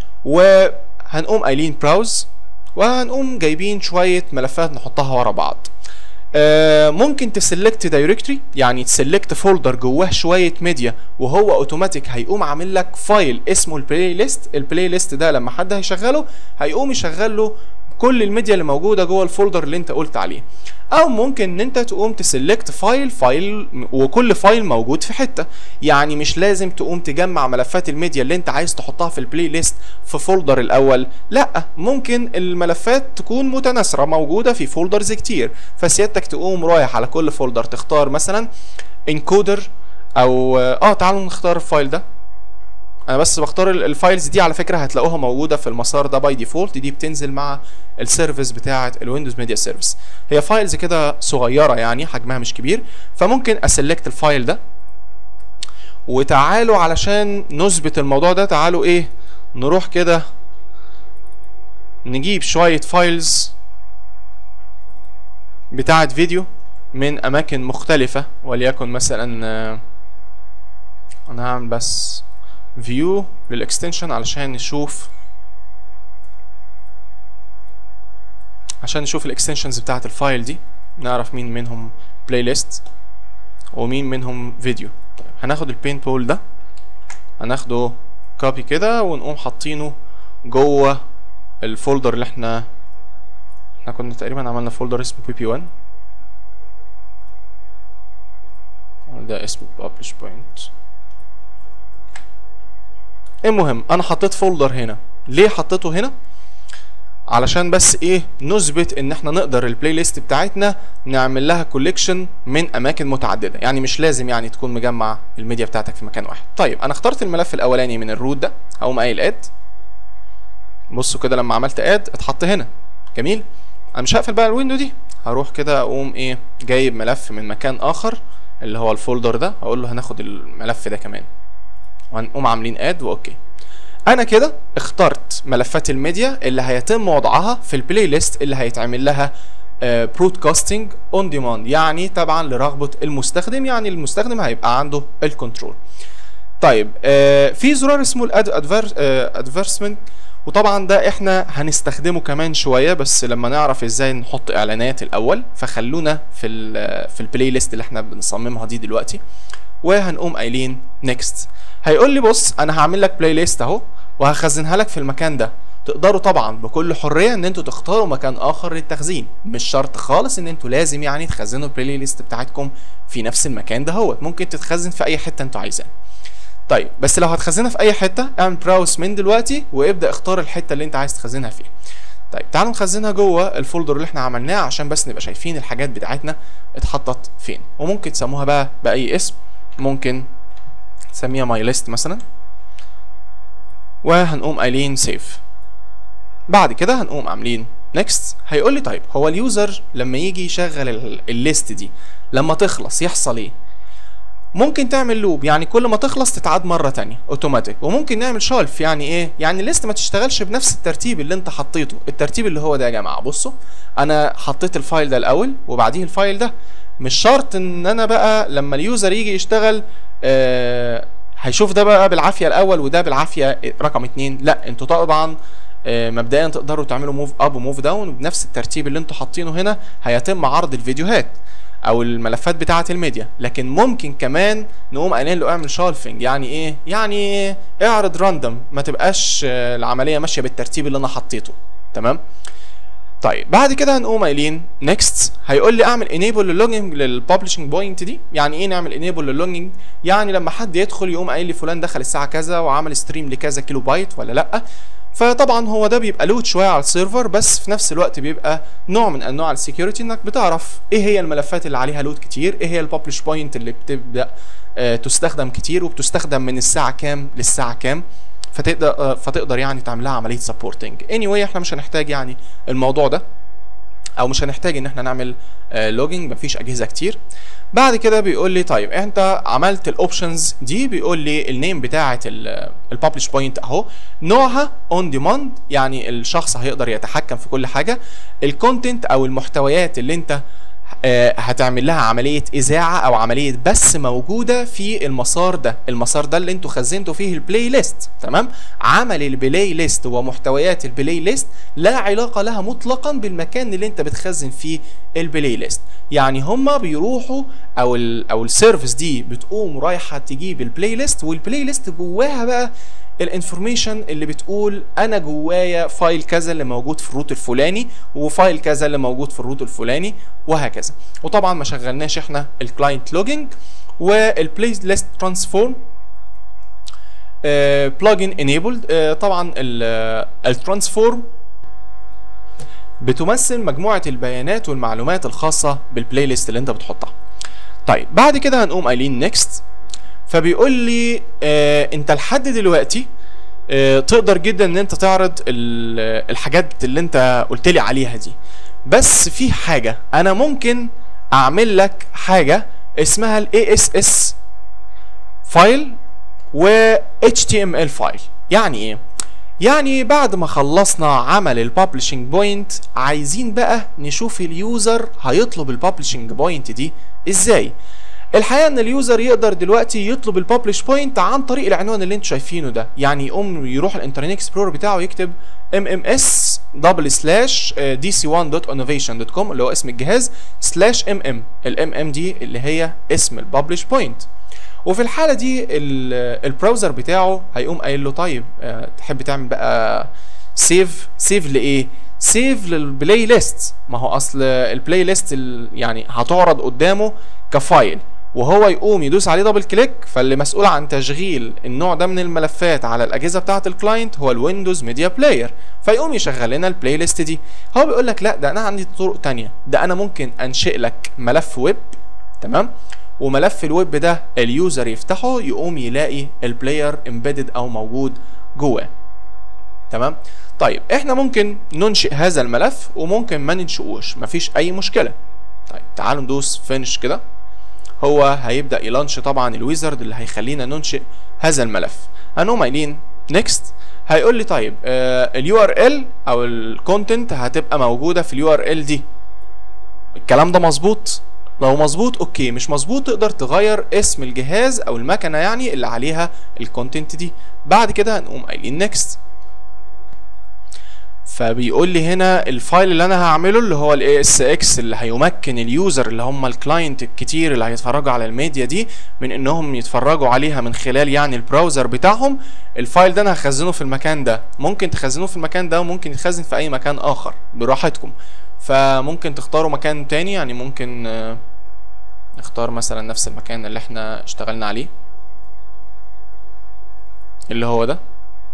وهنقوم قايلين براوز وهنقوم جايبين شويه ملفات نحطها ورا بعض آه ممكن تسلكت دايركتوري يعني تسلكت فولدر جواه شويه ميديا وهو اوتوماتيك هيقوم عامل لك فايل اسمه البلاي ليست البلاي ليست ده لما حد هيشغله هيقوم يشغل له كل الميديا اللي موجوده جوه الفولدر اللي انت قلت عليه او ممكن ان انت تقوم تسلكت فايل فايل وكل فايل موجود في حته يعني مش لازم تقوم تجمع ملفات الميديا اللي انت عايز تحطها في البلاي ليست في فولدر الاول لا ممكن الملفات تكون متناثره موجوده في فولدرز كتير فسيادتك تقوم رايح على كل فولدر تختار مثلا انكودر او اه تعالوا نختار الفايل ده انا بس بختار الفايلز دي على فكره هتلاقوها موجوده في المسار ده باي ديفولت دي بتنزل مع السيرفيس بتاعه الويندوز ميديا سيرفيس هي فايلز كده صغيره يعني حجمها مش كبير فممكن اسلكت الفايل ده وتعالوا علشان نثبت الموضوع ده تعالوا ايه نروح كده نجيب شويه فايلز بتاعه فيديو من اماكن مختلفه وليكن مثلا انا هعمل بس فيو للاكستنشن علشان نشوف عشان نشوف الاكستنشنز بتاعت الفايل دي نعرف مين منهم بلاي ليست ومين منهم فيديو طيب هناخد البين بول ده هناخده كوبي كده ونقوم حاطينه جوه الفولدر اللي احنا احنا كنا تقريبا عملنا فولدر اسمه بي بي 1 ده اسمه publish point المهم انا حطيت فولدر هنا ليه حطيته هنا علشان بس ايه نثبت ان احنا نقدر البلاي ليست بتاعتنا نعمل لها كوليكشن من اماكن متعدده يعني مش لازم يعني تكون مجمع الميديا بتاعتك في مكان واحد طيب انا اخترت الملف الاولاني من الروت ده هقوم قايل اد بصوا كده لما عملت اد اتحط هنا جميل انا مش هقفل بقى الويندو دي هروح كده اقوم ايه جايب ملف من مكان اخر اللي هو الفولدر ده هقول له هناخد الملف ده كمان وهنقوم عاملين اد واوكي انا كده اخترت ملفات الميديا اللي هيتم وضعها في البلاي ليست اللي هيتعمل لها برودكاستنج اون ديماند يعني طبعا لرغبه المستخدم يعني المستخدم هيبقى عنده الكنترول طيب آه في زرار اسمه الاد ادفيرسمنت وطبعا ده احنا هنستخدمه كمان شويه بس لما نعرف ازاي نحط اعلانات الاول فخلونا في ال في البلاي ليست اللي احنا بنصممها دي دلوقتي وهنقوم قايلين نيكست هيقول لي بص انا هعمل لك بلاي ليست اهو وهخزنها لك في المكان ده تقدروا طبعا بكل حريه ان انتوا تختاروا مكان اخر للتخزين مش شرط خالص ان انتوا لازم يعني تخزنوا البلاي ليست بتاعتكم في نفس المكان ده هو ممكن تتخزن في اي حته انتوا عايزاها طيب بس لو هتخزنها في اي حته اعمل براوس من دلوقتي وابدا اختار الحته اللي انت عايز تخزنها فيها طيب تعالوا نخزنها جوه الفولدر اللي احنا عملناه عشان بس نبقى شايفين الحاجات بتاعتنا اتحطت فين وممكن تسموها بقى باي اسم ممكن تسميها ماي ليست مثلا وهنقوم قايلين سيف بعد كده هنقوم عاملين نيكست هيقول لي طيب هو اليوزر لما يجي يشغل الليست دي لما تخلص يحصل ايه ممكن تعمل لوب يعني كل ما تخلص تتعاد مره تانية اوتوماتيك وممكن نعمل شالف يعني ايه يعني الليست ما تشتغلش بنفس الترتيب اللي انت حطيته الترتيب اللي هو ده يا جماعه بصوا انا حطيت الفايل ده الاول وبعديه الفايل ده مش شرط ان انا بقى لما اليوزر يجي يشتغل آه هيشوف ده بقى بالعافيه الاول وده بالعافيه رقم اتنين لا انتوا طبعا آه مبدئيا تقدروا تعملوا موف اب وموف داون وبنفس الترتيب اللي انتوا حاطينه هنا هيتم عرض الفيديوهات او الملفات بتاعه الميديا لكن ممكن كمان نقوم قايلين له اعمل شالفنج يعني ايه يعني اعرض راندوم ما تبقاش آه العمليه ماشيه بالترتيب اللي انا حطيته تمام طيب بعد كده هنقوم قايلين نيكست هيقول لي اعمل انيبل للوجينج للببلشنج بوينت دي يعني ايه نعمل انيبل للوجينج يعني لما حد يدخل يقوم قايل لي فلان دخل الساعه كذا وعمل ستريم لكذا كيلو بايت ولا لا فطبعا هو ده بيبقى لود شويه على السيرفر بس في نفس الوقت بيبقى نوع من انواع السكيورتي انك بتعرف ايه هي الملفات اللي عليها لود كتير ايه هي الببلش بوينت اللي بتبدا آه تستخدم كتير وبتستخدم من الساعه كام للساعه كام فتقدر فتقدر يعني تعمل لها عمليه سبورتنج اني anyway احنا مش هنحتاج يعني الموضوع ده او مش هنحتاج ان احنا نعمل لوجينج مفيش اجهزه كتير بعد كده بيقول لي طيب انت عملت الاوبشنز دي بيقول لي النيم بتاعه الببلش بوينت اهو نوعها اون ديماند يعني الشخص هيقدر يتحكم في كل حاجه الكونتنت او المحتويات اللي انت هتعمل لها عمليه اذاعه او عمليه بث موجوده في المسار ده المسار ده اللي انتوا خزنتوا فيه البلاي ليست تمام عمل البلاي ليست ومحتويات البلاي ليست لا علاقه لها مطلقا بالمكان اللي انت بتخزن فيه البلاي ليست يعني هما بيروحوا او ال او السيرفيس دي بتقوم رايحه تجيب البلاي ليست والبلاي ليست جواها بقى الانفورميشن اللي بتقول انا جوايا فايل كذا اللي موجود في الروت الفلاني وفايل كذا اللي موجود في الروت الفلاني وهكذا وطبعا ما شغلناش احنا الكلاينت لوجينج والبلاي ليست ترانسفورم بلجن انيبلد طبعا الترانسفورم بتمثل مجموعه البيانات والمعلومات الخاصه بالبلاي ليست اللي انت بتحطها طيب بعد كده هنقوم قايلين نيكست فبيقول لي آه انت لحد دلوقتي آه تقدر جدا ان انت تعرض الحاجات اللي انت قلت لي عليها دي بس في حاجه انا ممكن اعمل لك حاجه اسمها الاي اس اس فايل و HTML فايل يعني ايه يعني بعد ما خلصنا عمل الببلشنج بوينت عايزين بقى نشوف اليوزر هيطلب الببلشنج بوينت دي ازاي الحقيقه ان اليوزر يقدر دلوقتي يطلب الببلش بوينت عن طريق العنوان اللي انتوا شايفينه ده يعني يقوم يروح الانترنت اكسبلورر بتاعه يكتب mms دبل سلاش dc1.innovation.com اللي هو اسم الجهاز سلاش mm الام ام دي اللي هي اسم الببلش بوينت وفي الحاله دي البراوزر بتاعه هيقوم قايل له طيب أه تحب تعمل بقى سيف سيف لايه سيف للبلاي ليست ما هو اصل البلاي ليست يعني هتعرض قدامه كفايل وهو يقوم يدوس عليه دبل كليك فاللي مسؤول عن تشغيل النوع ده من الملفات على الاجهزه بتاعه الكلاينت هو الويندوز ميديا بلاير فيقوم يشغل لنا البلاي ليست دي هو بيقول لك لا ده انا عندي طرق تانية ده انا ممكن انشئ لك ملف ويب تمام وملف الويب ده اليوزر يفتحه يقوم يلاقي البلاير امبيدد او موجود جواه تمام طيب احنا ممكن ننشئ هذا الملف وممكن ما ننشئوش مفيش اي مشكله طيب تعالوا ندوس فينش كده هو هيبدا يلانش طبعا الويزرد اللي هيخلينا ننشئ هذا الملف هنقوم قايلين نيكست هيقول لي طيب اليو ار ال او الكونتنت هتبقى موجوده في اليو ار ال دي الكلام ده مظبوط لو مظبوط اوكي مش مظبوط تقدر تغير اسم الجهاز او المكنه يعني اللي عليها الكونتنت دي بعد كده هنقوم قايلين نيكست فبيقول لي هنا الفايل اللي انا هعمله اللي هو الاي اس اكس اللي هيمكن اليوزر اللي هم الكلاينت الكتير اللي هيتفرجوا على الميديا دي من انهم يتفرجوا عليها من خلال يعني البراوزر بتاعهم الفايل ده انا هخزنه في المكان ده ممكن تخزنوه في المكان ده وممكن يتخزن في اي مكان اخر براحتكم فممكن تختاروا مكان تاني يعني ممكن آه، نختار مثلا نفس المكان اللي احنا اشتغلنا عليه اللي هو ده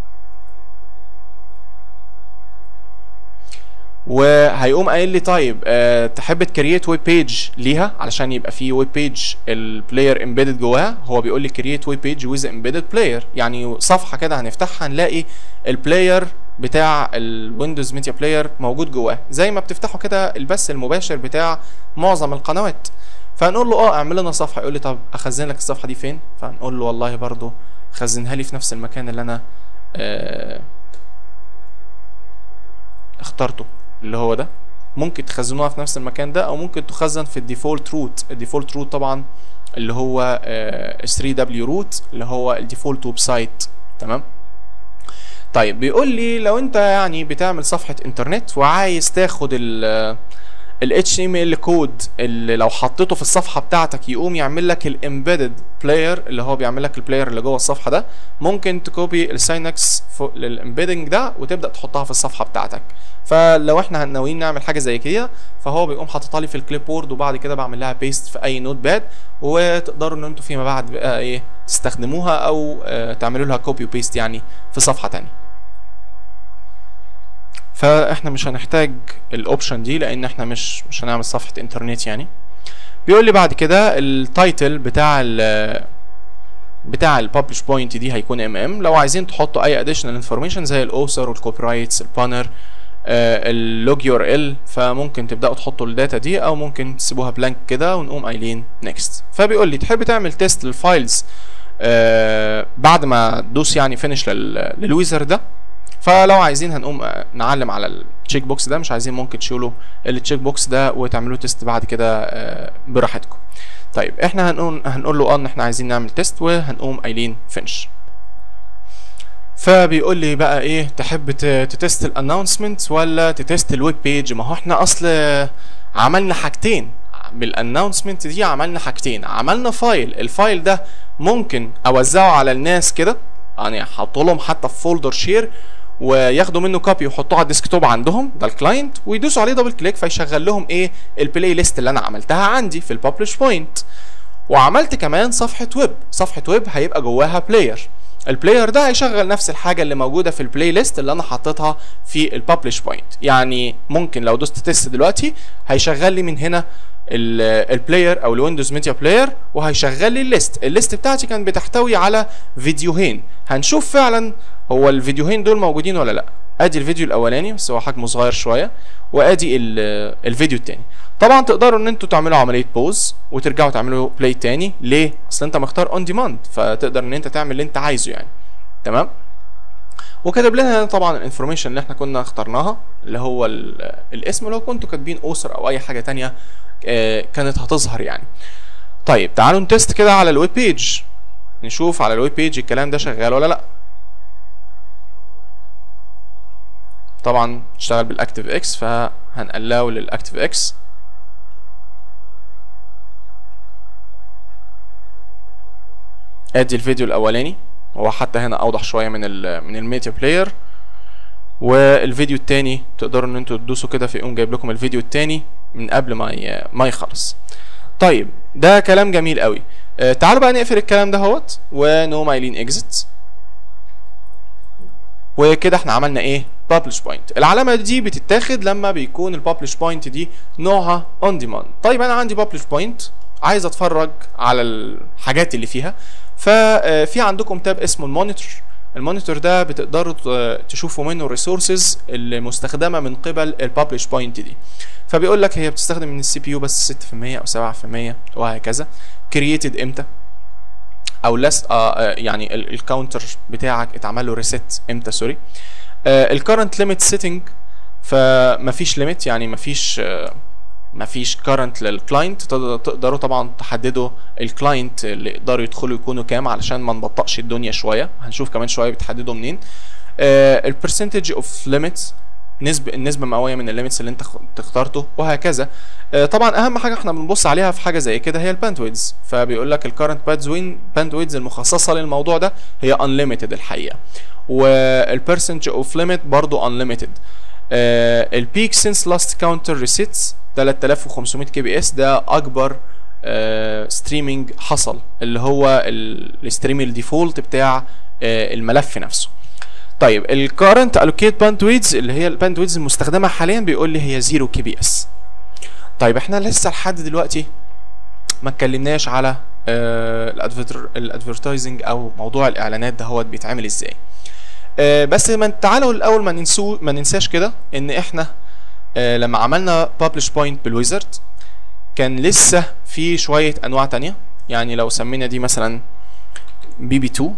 وهيقوم قايل لي طيب أه تحب تكريت ويب بيج ليها علشان يبقى في ويب بيج البلاير امبيدد جواها هو بيقول لي كريت ويب بيج ويز امبيدد بلاير يعني صفحه كده هنفتحها نلاقي البلاير بتاع الويندوز ميديا بلاير موجود جواه زي ما بتفتحوا كده البث المباشر بتاع معظم القنوات فهنقول له اه اعمل لنا صفحه يقول لي طب اخزن لك الصفحه دي فين فهنقول له والله برضو خزنها لي في نفس المكان اللي انا آه اخترته اللي هو ده ممكن تخزنوها في نفس المكان ده او ممكن تخزن في الديفولت روت الديفولت روت طبعا اللي هو آه 3w روت اللي هو الديفولت ويب سايت تمام طيب بيقول لي لو انت يعني بتعمل صفحة انترنت وعايز تاخد ال ال HTML كود اللي لو حطيته في الصفحة بتاعتك يقوم يعمل لك الامبيدد بلاير اللي هو بيعمل لك البلاير اللي جوه الصفحة ده ممكن تكوبي الساينكس للامبيدنج ده وتبدأ تحطها في الصفحة بتاعتك فلو احنا ناويين نعمل حاجه زي كده فهو بيقوم حاططها لي في الكليب بورد وبعد كده بعمل لها بيست في اي نوت باد وتقدروا ان انتوا فيما بعد بقى ايه تستخدموها او اه تعملوا لها كوبي وبيست يعني في صفحه تانية فاحنا مش هنحتاج الاوبشن دي لان احنا مش مش هنعمل صفحه انترنت يعني بيقول لي بعد كده التايتل بتاع ال بتاع الببلش بوينت دي هيكون ام ام لو عايزين تحطوا اي اديشنال انفورميشن زي الاوثر والكوبي رايتس البانر اللوج يو ار ال فممكن تبداوا تحطوا الداتا دي او ممكن تسيبوها بلانك كده ونقوم قايلين نيكست فبيقول لي تحب تعمل تيست للفايلز آه بعد ما تدوس يعني فينش للويزر ده فلو عايزين هنقوم نعلم على التشيك بوكس ده مش عايزين ممكن تشيلوا التشيك بوكس ده وتعملوا تيست بعد كده آه براحتكم طيب احنا هنقول هنقول له اه ان احنا عايزين نعمل تيست وهنقوم قايلين فينش فبيقول لي بقى ايه تحب تتست الانونسمنت ولا تتست الويب بيج ما هو احنا اصل عملنا حاجتين بالانونسمنت دي عملنا حاجتين عملنا فايل الفايل ده ممكن اوزعه على الناس كده يعني احط لهم حتى في فولدر شير وياخدوا منه كوبي ويحطوه على الديسكتوب عندهم ده الكلاينت ويدوسوا عليه دبل كليك فيشغل لهم ايه البلاي ليست اللي انا عملتها عندي في الببلش بوينت وعملت كمان صفحه ويب صفحه ويب هيبقى جواها بلاير البلاير ده هيشغل نفس الحاجه اللي موجوده في البلاي ليست اللي انا حطيتها في الببلش بوينت يعني ممكن لو دوست تيست دلوقتي هيشغل لي من هنا البلاير او الويندوز ميديا بلاير وهيشغل لي الليست الليست بتاعتي كانت بتحتوي على فيديوهين هنشوف فعلا هو الفيديوهين دول موجودين ولا لا ادي الفيديو الاولاني بس هو حجمه صغير شويه وادي الفيديو التاني طبعا تقدروا ان انتوا تعملوا عمليه بوز وترجعوا تعملوا بلاي تاني ليه اصل انت مختار اون ديماند فتقدر ان انت تعمل اللي انت عايزه يعني تمام وكتب لنا طبعا الانفورميشن اللي احنا كنا اخترناها اللي هو الاسم لو كنتوا كاتبين اوسر او اي حاجه تانية كانت هتظهر يعني طيب تعالوا نتست كده على الويب بيج نشوف على الويب بيج الكلام ده شغال ولا لا طبعا اشتغل بالاكتيف اكس فهنقلاو للاكتيف اكس ادي الفيديو الاولاني هو حتى هنا اوضح شويه من ال من الميديا بلاير والفيديو التاني تقدروا ان انتوا تدوسوا كده فيقوم جايب لكم الفيديو التاني من قبل ما ما يخلص طيب ده كلام جميل قوي آه تعالوا بقى نقفل الكلام ده اهوت ونو مايلين اكزيت وكده احنا عملنا ايه publish point العلامه دي بتتاخد لما بيكون الببلش بوينت دي نوعها on demand طيب انا عندي publish point عايز اتفرج على الحاجات اللي فيها ففي عندكم تاب اسمه المونيتور المونيتور ده بتقدروا تشوفوا منه الريسورسز اللي مستخدمه من قبل الببلش بوينت دي فبيقول لك هي بتستخدم من السي بي يو بس 6% او 7% وهكذا كرييتد امتى او لس آه يعني الكاونتر بتاعك اتعمل له ريست امتى سوري الكرنت ليميت سيتنج فمفيش ليميت يعني مفيش آه مفيش كارنت للكلاينت تقدروا طبعا تحددوا الكلاينت اللي يقدروا يدخلوا يكونوا كام علشان ما نبطئش الدنيا شويه هنشوف كمان شويه بتحددوا منين البرسنتج اوف ليميتس نسبة النسبة المئوية من الليميتس اللي انت اخترته وهكذا آه طبعا اهم حاجة احنا بنبص عليها في حاجة زي كده هي الباندويدز فبيقول لك الكارنت باندويدز المخصصة للموضوع ده هي unlimited الحقيقة والبرسنتج اوف ليميت برضو unlimited البيك سينس لاست كاونتر ريسيتس 3500 كي بي اس ده اكبر ستريمينج uh, حصل اللي هو الستريم الديفولت بتاع uh, الملف نفسه طيب الكارنت الوكيت باندويدز اللي هي الباندويدز المستخدمه حاليا بيقول لي هي 0 كي بي اس طيب احنا لسه لحد دلوقتي ما اتكلمناش على الادفرتايزنج او موضوع الاعلانات ده هو بيتعمل ازاي آه بس ما تعالوا الاول ما ننسو ما ننساش كده ان احنا آه لما عملنا publish point بالويزرد كان لسه في شويه انواع تانية يعني لو سمينا دي مثلا بي بي 2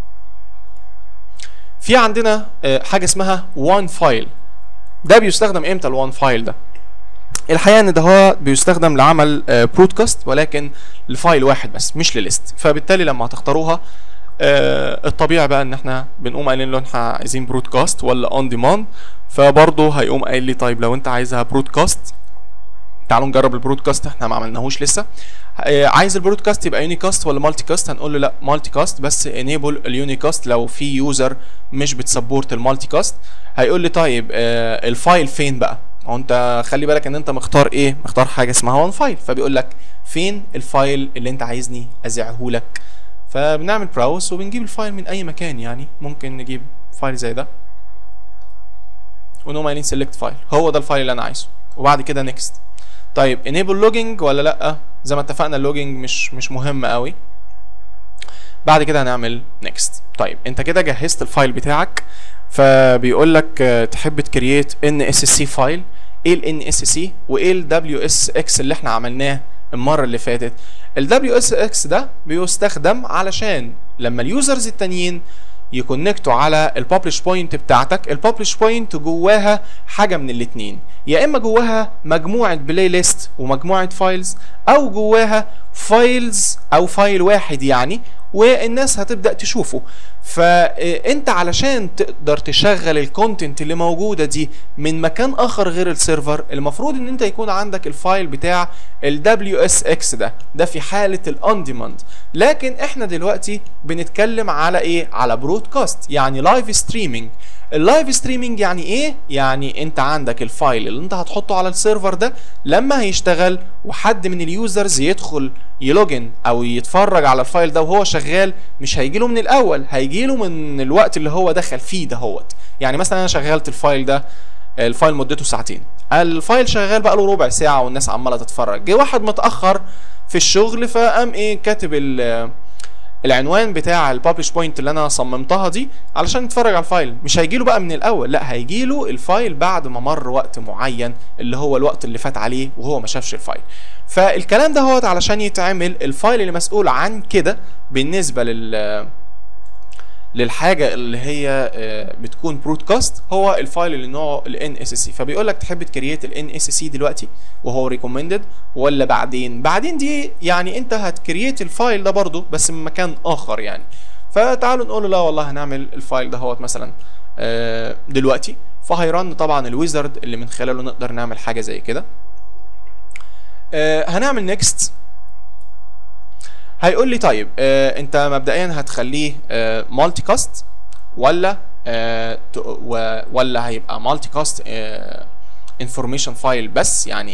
في عندنا آه حاجه اسمها one file ده بيستخدم امتى الوان فايل ده الحقيقه ان ده هو بيستخدم لعمل برودكاست ولكن لفايل واحد بس مش لليست فبالتالي لما هتختاروها آه الطبيعي بقى ان احنا بنقوم قايلين له احنا عايزين برودكاست ولا اون ديماند فبرضه هيقوم قايل لي طيب لو انت عايزها برودكاست تعالوا نجرب البرودكاست احنا ما عملناهوش لسه آه عايز البرودكاست يبقى يونيكاست ولا مالتي كاست هنقول له لا مالتي كاست بس انيبل اليونيكاست لو في يوزر مش بتسبورت المالتي كاست هيقول لي طيب آه الفايل فين بقى هو انت خلي بالك ان انت مختار ايه مختار حاجه اسمها وان فايل فبيقول لك فين الفايل اللي انت عايزني ازعه لك فبنعمل براوس وبنجيب الفايل من اي مكان يعني ممكن نجيب فايل زي ده ونقوم قايلين سيلكت فايل هو ده الفايل اللي انا عايزه وبعد كده نيكست طيب انيبل لوجينج ولا لا زي ما اتفقنا اللوجينج مش مش مهم قوي بعد كده هنعمل نيكست طيب انت كده جهزت الفايل بتاعك فبيقول لك تحب تكريت ان اس سي فايل ايه الان اس سي وايه الدبليو اس اكس اللي احنا عملناه المره اللي فاتت الدبليو اس اكس ده بيستخدم علشان لما اليوزرز التانيين يكونكتوا على الببلش بوينت بتاعتك الببلش بوينت جواها حاجه من الاتنين يا اما جواها مجموعه بلاي ليست ومجموعه فايلز او جواها فايلز او فايل واحد يعني والناس هتبدا تشوفه فانت علشان تقدر تشغل الكونتنت اللي موجوده دي من مكان اخر غير السيرفر المفروض ان انت يكون عندك الفايل بتاع ال WSX ده ده في حاله الاون ديماند لكن احنا دلوقتي بنتكلم على ايه على برودكاست يعني لايف ستريمينج اللايف ستريمينج يعني ايه يعني انت عندك الفايل اللي انت هتحطه على السيرفر ده لما هيشتغل وحد من اليوزرز يدخل يلوجن او يتفرج على الفايل ده وهو شغال مش هيجيله من الاول هيجيله من الوقت اللي هو دخل فيه دهوت يعني مثلا انا شغلت الفايل ده الفايل مدته ساعتين الفايل شغال بقى له ربع ساعه والناس عماله تتفرج جه واحد متاخر في الشغل فقام ايه كاتب العنوان بتاع الببلش بوينت اللي انا صممتها دي علشان يتفرج على الفايل مش هيجيله بقى من الاول لا هيجيله الفايل بعد ما مر وقت معين اللي هو الوقت اللي فات عليه وهو ما شافش الفايل فالكلام ده هو علشان يتعمل الفايل اللي مسؤول عن كده بالنسبه لل للحاجه اللي هي بتكون برودكاست هو الفايل اللي نوعه ال NSC فبيقول لك تحب تكريت ال NSC دلوقتي وهو ريكومندد ولا بعدين بعدين دي يعني انت هتكريت الفايل ده برضه بس من مكان اخر يعني فتعالوا نقول له لا والله هنعمل الفايل ده هو مثلا دلوقتي فهيرن طبعا الويزرد اللي من خلاله نقدر نعمل حاجه زي كده هنعمل نيكست هيقول لي طيب آه انت مبدئيا هتخليه آه مالتي كاست ولا آه ولا هيبقى مالتي كاست انفورميشن فايل بس يعني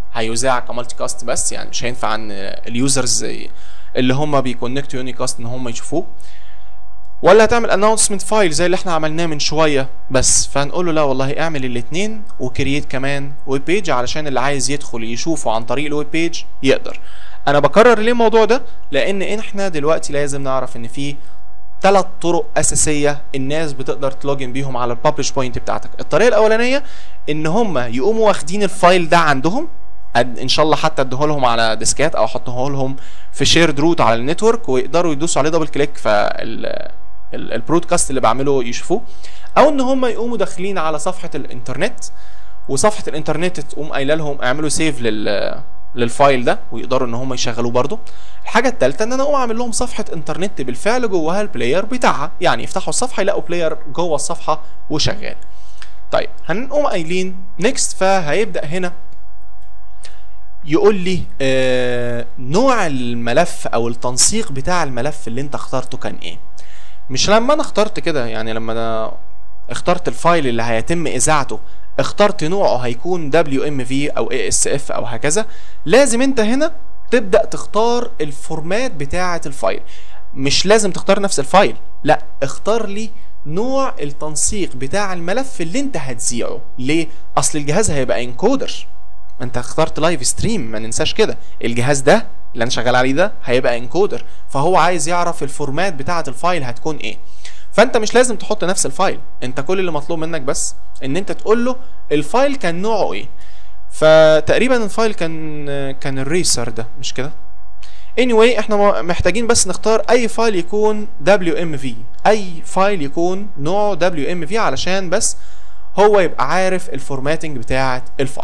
هيذاع كمالتي كاست بس يعني مش هينفع عن اليوزرز اللي هم بيكونكتوا يونيكاست ان هم يشوفوه ولا هتعمل اناونسمنت فايل زي اللي احنا عملناه من شويه بس فهنقول له لا والله اعمل الاثنين وكرييت كمان ويب بيج علشان اللي عايز يدخل يشوفه عن طريق الويب بيج يقدر انا بكرر ليه الموضوع ده لان احنا دلوقتي لازم نعرف ان في ثلاث طرق اساسيه الناس بتقدر تلوجن بيهم على الببلش بوينت بتاعتك الطريقه الاولانيه ان هم يقوموا واخدين الفايل ده عندهم ان شاء الله حتى اديه لهم على ديسكات او احطه لهم في شيرد روت على النتورك ويقدروا يدوسوا عليه دبل كليك فال البرودكاست اللي بعمله يشوفوه او ان هم يقوموا داخلين على صفحه الانترنت وصفحه الانترنت تقوم قايله لهم اعملوا سيف لل للفايل ده ويقدروا ان هم يشغلوه برضه الحاجه الثالثه ان انا اقوم اعمل لهم صفحه انترنت بالفعل جواها البلاير بتاعها يعني يفتحوا الصفحه يلاقوا بلاير جوه الصفحه وشغال طيب هنقوم قايلين نيكست فهيبدا هنا يقول لي آه نوع الملف او التنسيق بتاع الملف اللي انت اخترته كان ايه مش لما انا اخترت كده يعني لما انا اخترت الفايل اللي هيتم اذاعته اخترت نوعه هيكون WMV او ASF او هكذا لازم انت هنا تبدا تختار الفورمات بتاعه الفايل مش لازم تختار نفس الفايل لا اختار لي نوع التنسيق بتاع الملف اللي انت هتذيعه ليه اصل الجهاز هيبقى انكودر انت اخترت لايف ستريم ما ننساش كده الجهاز ده اللي انا شغال عليه ده هيبقى انكودر فهو عايز يعرف الفورمات بتاعه الفايل هتكون ايه فانت مش لازم تحط نفس الفايل انت كل اللي مطلوب منك بس ان انت تقول له الفايل كان نوعه ايه فتقريبا الفايل كان كان الريسر ده مش كده anyway احنا محتاجين بس نختار اي فايل يكون WMV اي فايل يكون نوعه WMV علشان بس هو يبقى عارف الفورماتنج بتاعه الفايل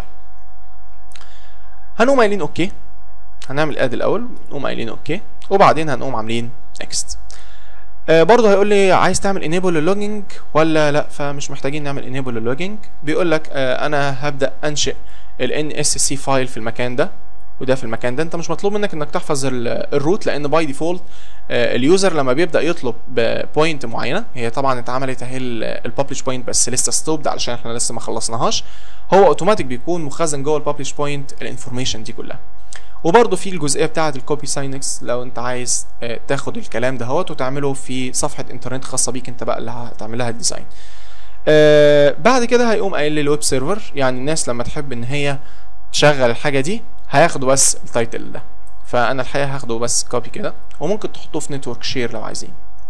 هنقوم قايلين اوكي هنعمل اد الاول نقوم قايلين اوكي وبعدين هنقوم عاملين نيكست آه برضه هيقول لي عايز تعمل انيبل للوجينج ولا لا فمش محتاجين نعمل انيبل للوجينج بيقول لك آه انا هبدا انشئ ال NSC فايل في المكان ده وده في المكان ده انت مش مطلوب منك انك تحفظ الروت لان باي ديفولت اليوزر لما بيبدا يطلب بوينت معينه هي طبعا اتعملت اهي الببلش بوينت بس لسه ستوبد علشان احنا لسه ما خلصناهاش هو اوتوماتيك بيكون مخزن جوه الببلش بوينت الانفورميشن دي كلها وبرضه في الجزئيه بتاعه الكوبي ساينكس لو انت عايز تاخد الكلام دهوت وتعمله في صفحه انترنت خاصه بيك انت بقى اللي هتعمل لها الديزاين آه بعد كده هيقوم قايل لي الويب سيرفر يعني الناس لما تحب ان هي تشغل الحاجه دي هياخدوا بس التايتل ده فانا الحقيقه هاخده بس كوبي كده وممكن تحطوه في نتورك شير لو عايزين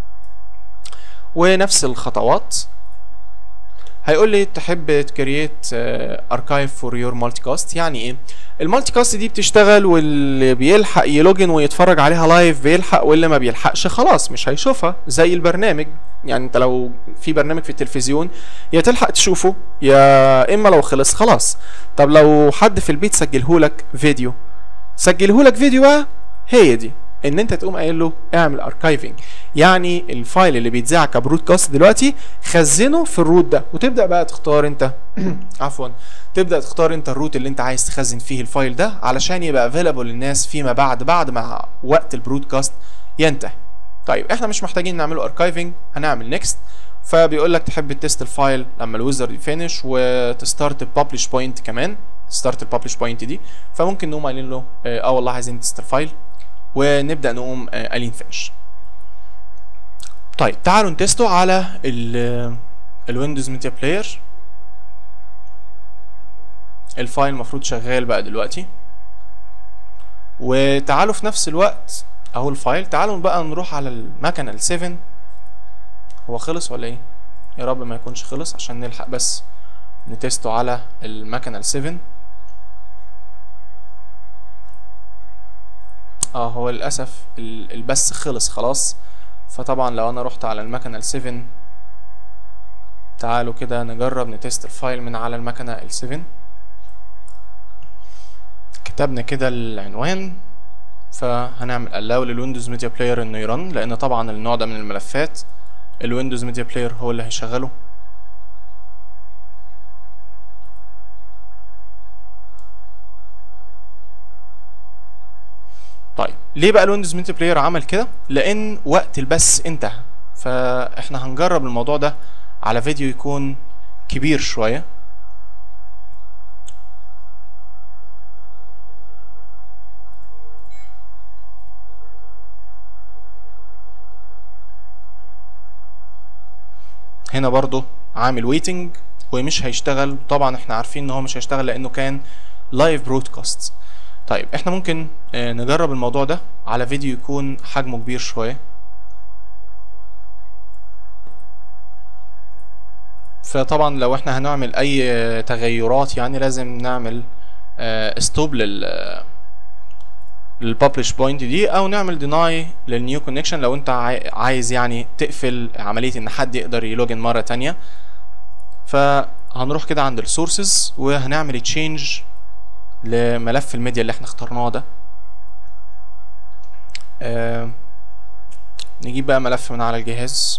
ونفس الخطوات هيقول لي تحب تكريت اركايف فور يور مالتي كاست يعني ايه المالتي كاست دي بتشتغل واللي بيلحق يلوجن ويتفرج عليها لايف بيلحق واللي ما بيلحقش خلاص مش هيشوفها زي البرنامج يعني انت لو في برنامج في التلفزيون يا تلحق تشوفه يا اما لو خلص خلاص طب لو حد في البيت سجلهولك فيديو سجلهولك فيديو بقى هي دي ان انت تقوم قايل له اعمل اركايفنج يعني الفايل اللي بيتذاع كبرودكاست دلوقتي خزنه في الروت ده وتبدا بقى تختار انت عفوا تبدا تختار انت الروت اللي انت عايز تخزن فيه الفايل ده علشان يبقى افيلابل للناس فيما بعد بعد ما وقت البرودكاست ينتهي طيب احنا مش محتاجين نعمله اركايفنج هنعمل نيكست فبيقول لك تحب تست الفايل لما الويزر يفينش وتستارت الببلش بوينت كمان ستارت الببلش بوينت دي فممكن نقوم قايلين له اه والله عايزين تست الفايل ونبدا نقوم قايلين فينش طيب تعالوا نتستو على الويندوز ميديا بلاير الفايل المفروض شغال بقى دلوقتي وتعالوا في نفس الوقت اهو الفايل تعالوا بقى نروح على المكنه ال 7 هو خلص ولا ايه يا رب ما يكونش خلص عشان نلحق بس نتستو على المكنه ال 7 اه هو للاسف البث خلص خلاص فطبعا لو انا رحت على المكنه ال 7 تعالوا كده نجرب نتست الفايل من على المكنه ال 7 كتبنا كده العنوان فهنعمل allow للويندوز ميديا بلاير انه يرن لان طبعا النوع ده من الملفات الويندوز ميديا بلاير هو اللي هيشغله طيب ليه بقى الويندوز ميديا بلاير عمل كده لان وقت البث انتهى فاحنا هنجرب الموضوع ده على فيديو يكون كبير شويه هنا برضو عامل ويتنج ومش هيشتغل طبعا احنا عارفين ان هو مش هيشتغل لانه كان لايف برودكاست طيب احنا ممكن آه، نجرب الموضوع ده على فيديو يكون حجمه كبير شويه فطبعا لو احنا هنعمل اي تغيرات يعني لازم نعمل ستوب لل للببلش بوينت دي او نعمل ديناي للنيو كونكشن لو انت عاي- عايز يعني تقفل عمليه ان حد يقدر يلوجن مره تانية فهنروح كده عند السورسز وهنعمل تشينج لملف الميديا اللي احنا اخترناه ده آه نجيب بقى ملف من على الجهاز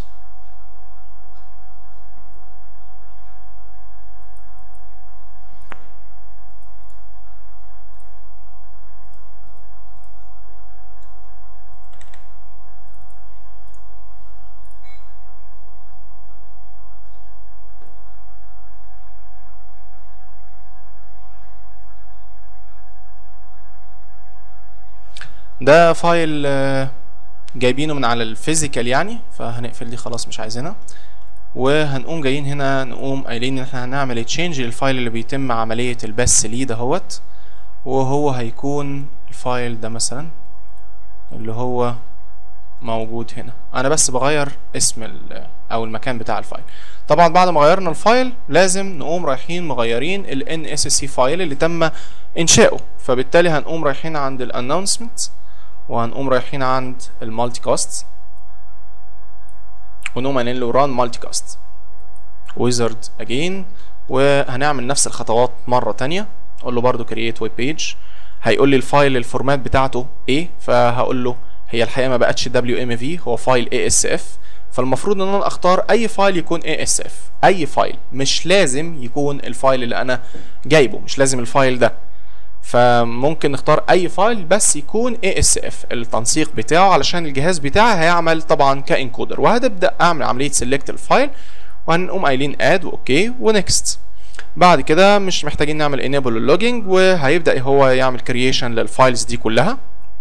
ده فايل آه، جايبينه من على الفيزيكال يعني فهنقفل دي خلاص مش عايزينها وهنقوم جايين هنا نقوم قايلين ان احنا هنعمل تشينج للفايل اللي بيتم عملية البث ليه دهوت وهو هيكون الفايل ده مثلا اللي هو موجود هنا انا بس بغير اسم ال- او المكان بتاع الفايل طبعا بعد ما غيرنا الفايل لازم نقوم رايحين مغيرين ال NSC فايل اللي تم انشاؤه فبالتالي هنقوم رايحين عند الانونسمنت وهنقوم رايحين عند المالتي كاست ونقوم قايلين له run مالتي كاست ويزرد اجين وهنعمل نفس الخطوات مره تانية اقول له برضو create web page هيقول لي الفايل الفورمات بتاعته ايه فهقول له هي الحقيقه ما بقتش WMV هو فايل ASF فالمفروض ان انا اختار اي فايل يكون ASF اي فايل مش لازم يكون الفايل اللي انا جايبه مش لازم الفايل ده فممكن نختار اي فايل بس يكون ASF التنسيق بتاعه علشان الجهاز بتاعي هيعمل طبعا كانكودر وهتبدا اعمل عمليه سيلكت الفايل وهنقوم قايلين اد واوكي ونكست بعد كده مش محتاجين نعمل enable اللوجينج وهيبدا هو يعمل كرييشن للفايلز دي كلها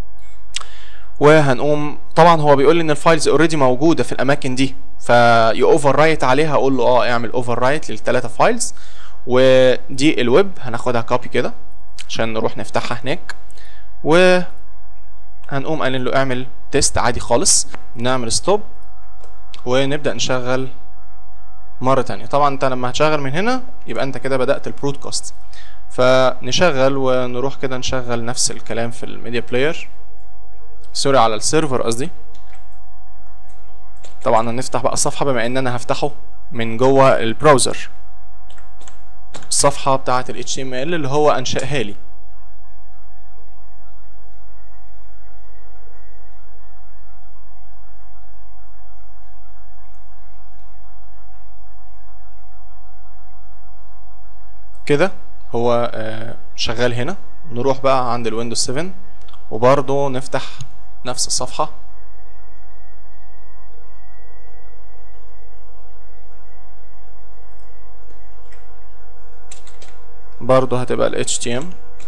وهنقوم طبعا هو بيقول لي ان الفايلز اوريدي موجوده في الاماكن دي فيوفر رايت عليها اقول له اه اعمل اوفر رايت للثلاثه فايلز ودي الويب هناخدها كوبي كده عشان نروح نفتحها هناك و هنقوم قايلين له اعمل تيست عادي خالص نعمل ستوب ونبدا نشغل مره تانية طبعا انت لما هتشغل من هنا يبقى انت كده بدات البرودكاست فنشغل ونروح كده نشغل نفس الكلام في الميديا بلاير سوري على السيرفر قصدي طبعا هنفتح بقى الصفحه بما ان انا هفتحه من جوه البراوزر الصفحه بتاعه ال HTML اللي هو انشاها لي كده هو آه، شغال هنا نروح بقى عند الويندوز 7 وبرضه نفتح نفس الصفحة برضه هتبقى ال HTML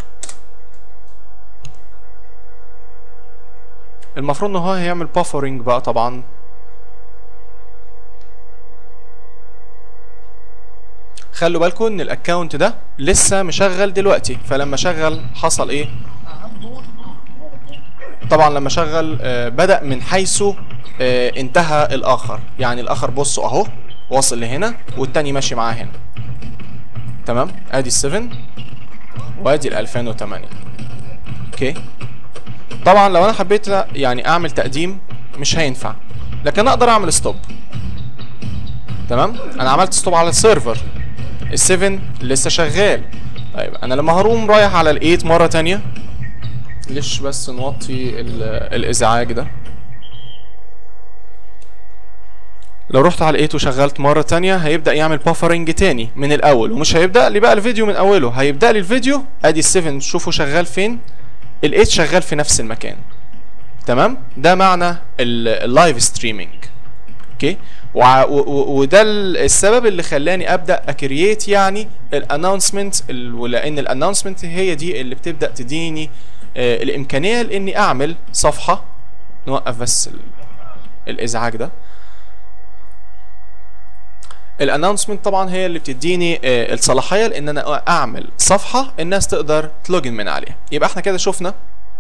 المفروض ان هو هيعمل buffering بقى طبعا خلوا بالكم ان الاكونت ده لسه مشغل دلوقتي فلما شغل حصل ايه طبعا لما شغل آه، بدأ من حيث آه، انتهى الآخر يعني الآخر بصوا أهو واصل لهنا والتاني ماشي معاه هنا تمام ادي ال7 وادي ال 2008 اوكي طبعا لو انا حبيت يعني اعمل تقديم مش هينفع لكن اقدر اعمل ستوب تمام انا عملت ستوب على السيرفر ال7 لسه شغال طيب انا لما هروم رايح على ال8 مره تانية ليش بس نوطي ال- الازعاج ده لو رحت على الايت وشغلت مرة تانية هيبدأ يعمل بافرنج تاني من الأول ومش هيبدأ لي بقى الفيديو من أوله هيبدأ لي الفيديو ادي ال7 شوفوا شغال فين الايت شغال في نفس المكان تمام ده معنى اللايف ستريمينج اوكي وع- و- و- وده ال- السبب اللي خلاني ابدا اكرييت يعني الانونسمنت ولان الانونسمنت هي دي اللي بتبدا تديني آه، الامكانيه لاني اعمل صفحه نوقف بس ال- الازعاج ده الانونسمنت طبعا هي اللي بتديني آه، الصلاحيه لان انا اعمل صفحه الناس تقدر تلوجن من عليها يبقى احنا كده شفنا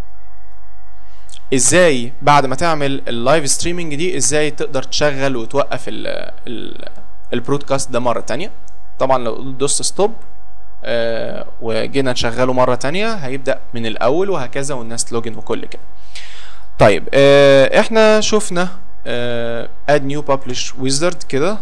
ازاي بعد ما تعمل اللايف ستريمنج دي ازاي تقدر تشغل وتوقف ال ال البرودكاست ده مره تانية طبعا لو دوست ستوب آه وجينا نشغله مره تانية هيبدا من الاول وهكذا والناس تلوجن وكل كده طيب آه احنا شفنا آه add new publish wizard كده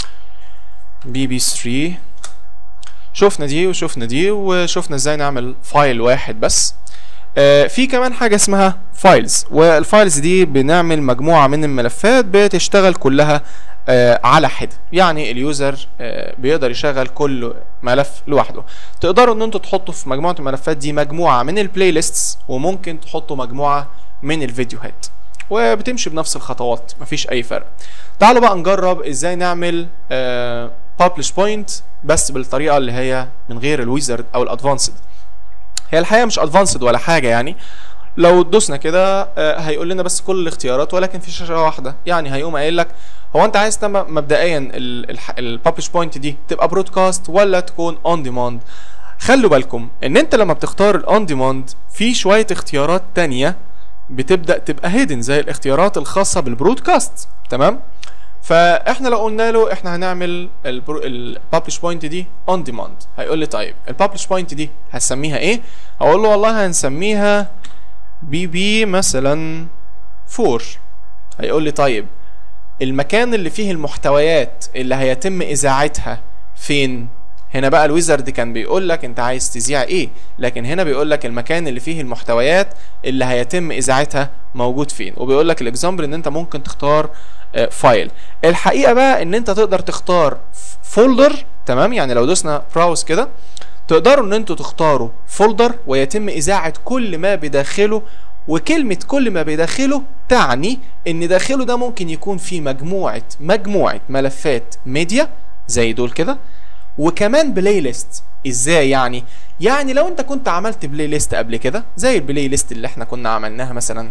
بي بي 3 شفنا دي وشفنا دي وشفنا ازاي نعمل فايل واحد بس آه في كمان حاجة اسمها فايلز والفايلز دي بنعمل مجموعة من الملفات بتشتغل كلها آه على حدة يعني اليوزر آه بيقدر يشغل كل ملف لوحده تقدروا ان انتوا تحطوا في مجموعة الملفات دي مجموعة من البلاي ليستس وممكن تحطوا مجموعة من الفيديوهات وبتمشي بنفس الخطوات مفيش اي فرق تعالوا بقى نجرب ازاي نعمل آه publish point بس بالطريقة اللي هي من غير الويزرد او الادفانسد هي الحقيقة مش ادفانسد ولا حاجة يعني لو دوسنا كده آه هيقول لنا بس كل الاختيارات ولكن في شاشة واحدة يعني هيقوم قايل لك هو انت عايز تم- مبدئيا الببلش بوينت دي تبقى برودكاست ولا تكون اون ديماند خلوا بالكم ان انت لما بتختار الاون ديماند في شوية اختيارات تانية بتبدا تبقى هيدن زي الاختيارات الخاصه بالبرودكاست تمام فاحنا لو قلنا له احنا هنعمل الببلش بوينت دي اون ديماند هيقول لي طيب الببلش بوينت دي هنسميها ايه هقول له والله هنسميها بي بي مثلا 4 هيقول لي طيب المكان اللي فيه المحتويات اللي هيتم اذاعتها فين هنا بقى الويزرد كان بيقول لك انت عايز تذيع ايه لكن هنا بيقول لك المكان اللي فيه المحتويات اللي هيتم اذاعتها موجود فين وبيقول لك الاكزامبل ان انت ممكن تختار آه، فايل الحقيقه بقى ان انت تقدر تختار فولدر تمام يعني لو دوسنا براوس كده تقدروا ان انتوا تختاروا فولدر ويتم اذاعه كل ما بداخله وكلمة كل ما بداخله تعني ان داخله ده ممكن يكون فيه مجموعة مجموعة ملفات ميديا زي دول كده وكمان بلاي ليست ازاي يعني يعني لو انت كنت عملت بلاي ليست قبل كده زي البلاي ليست اللي احنا كنا عملناها مثلا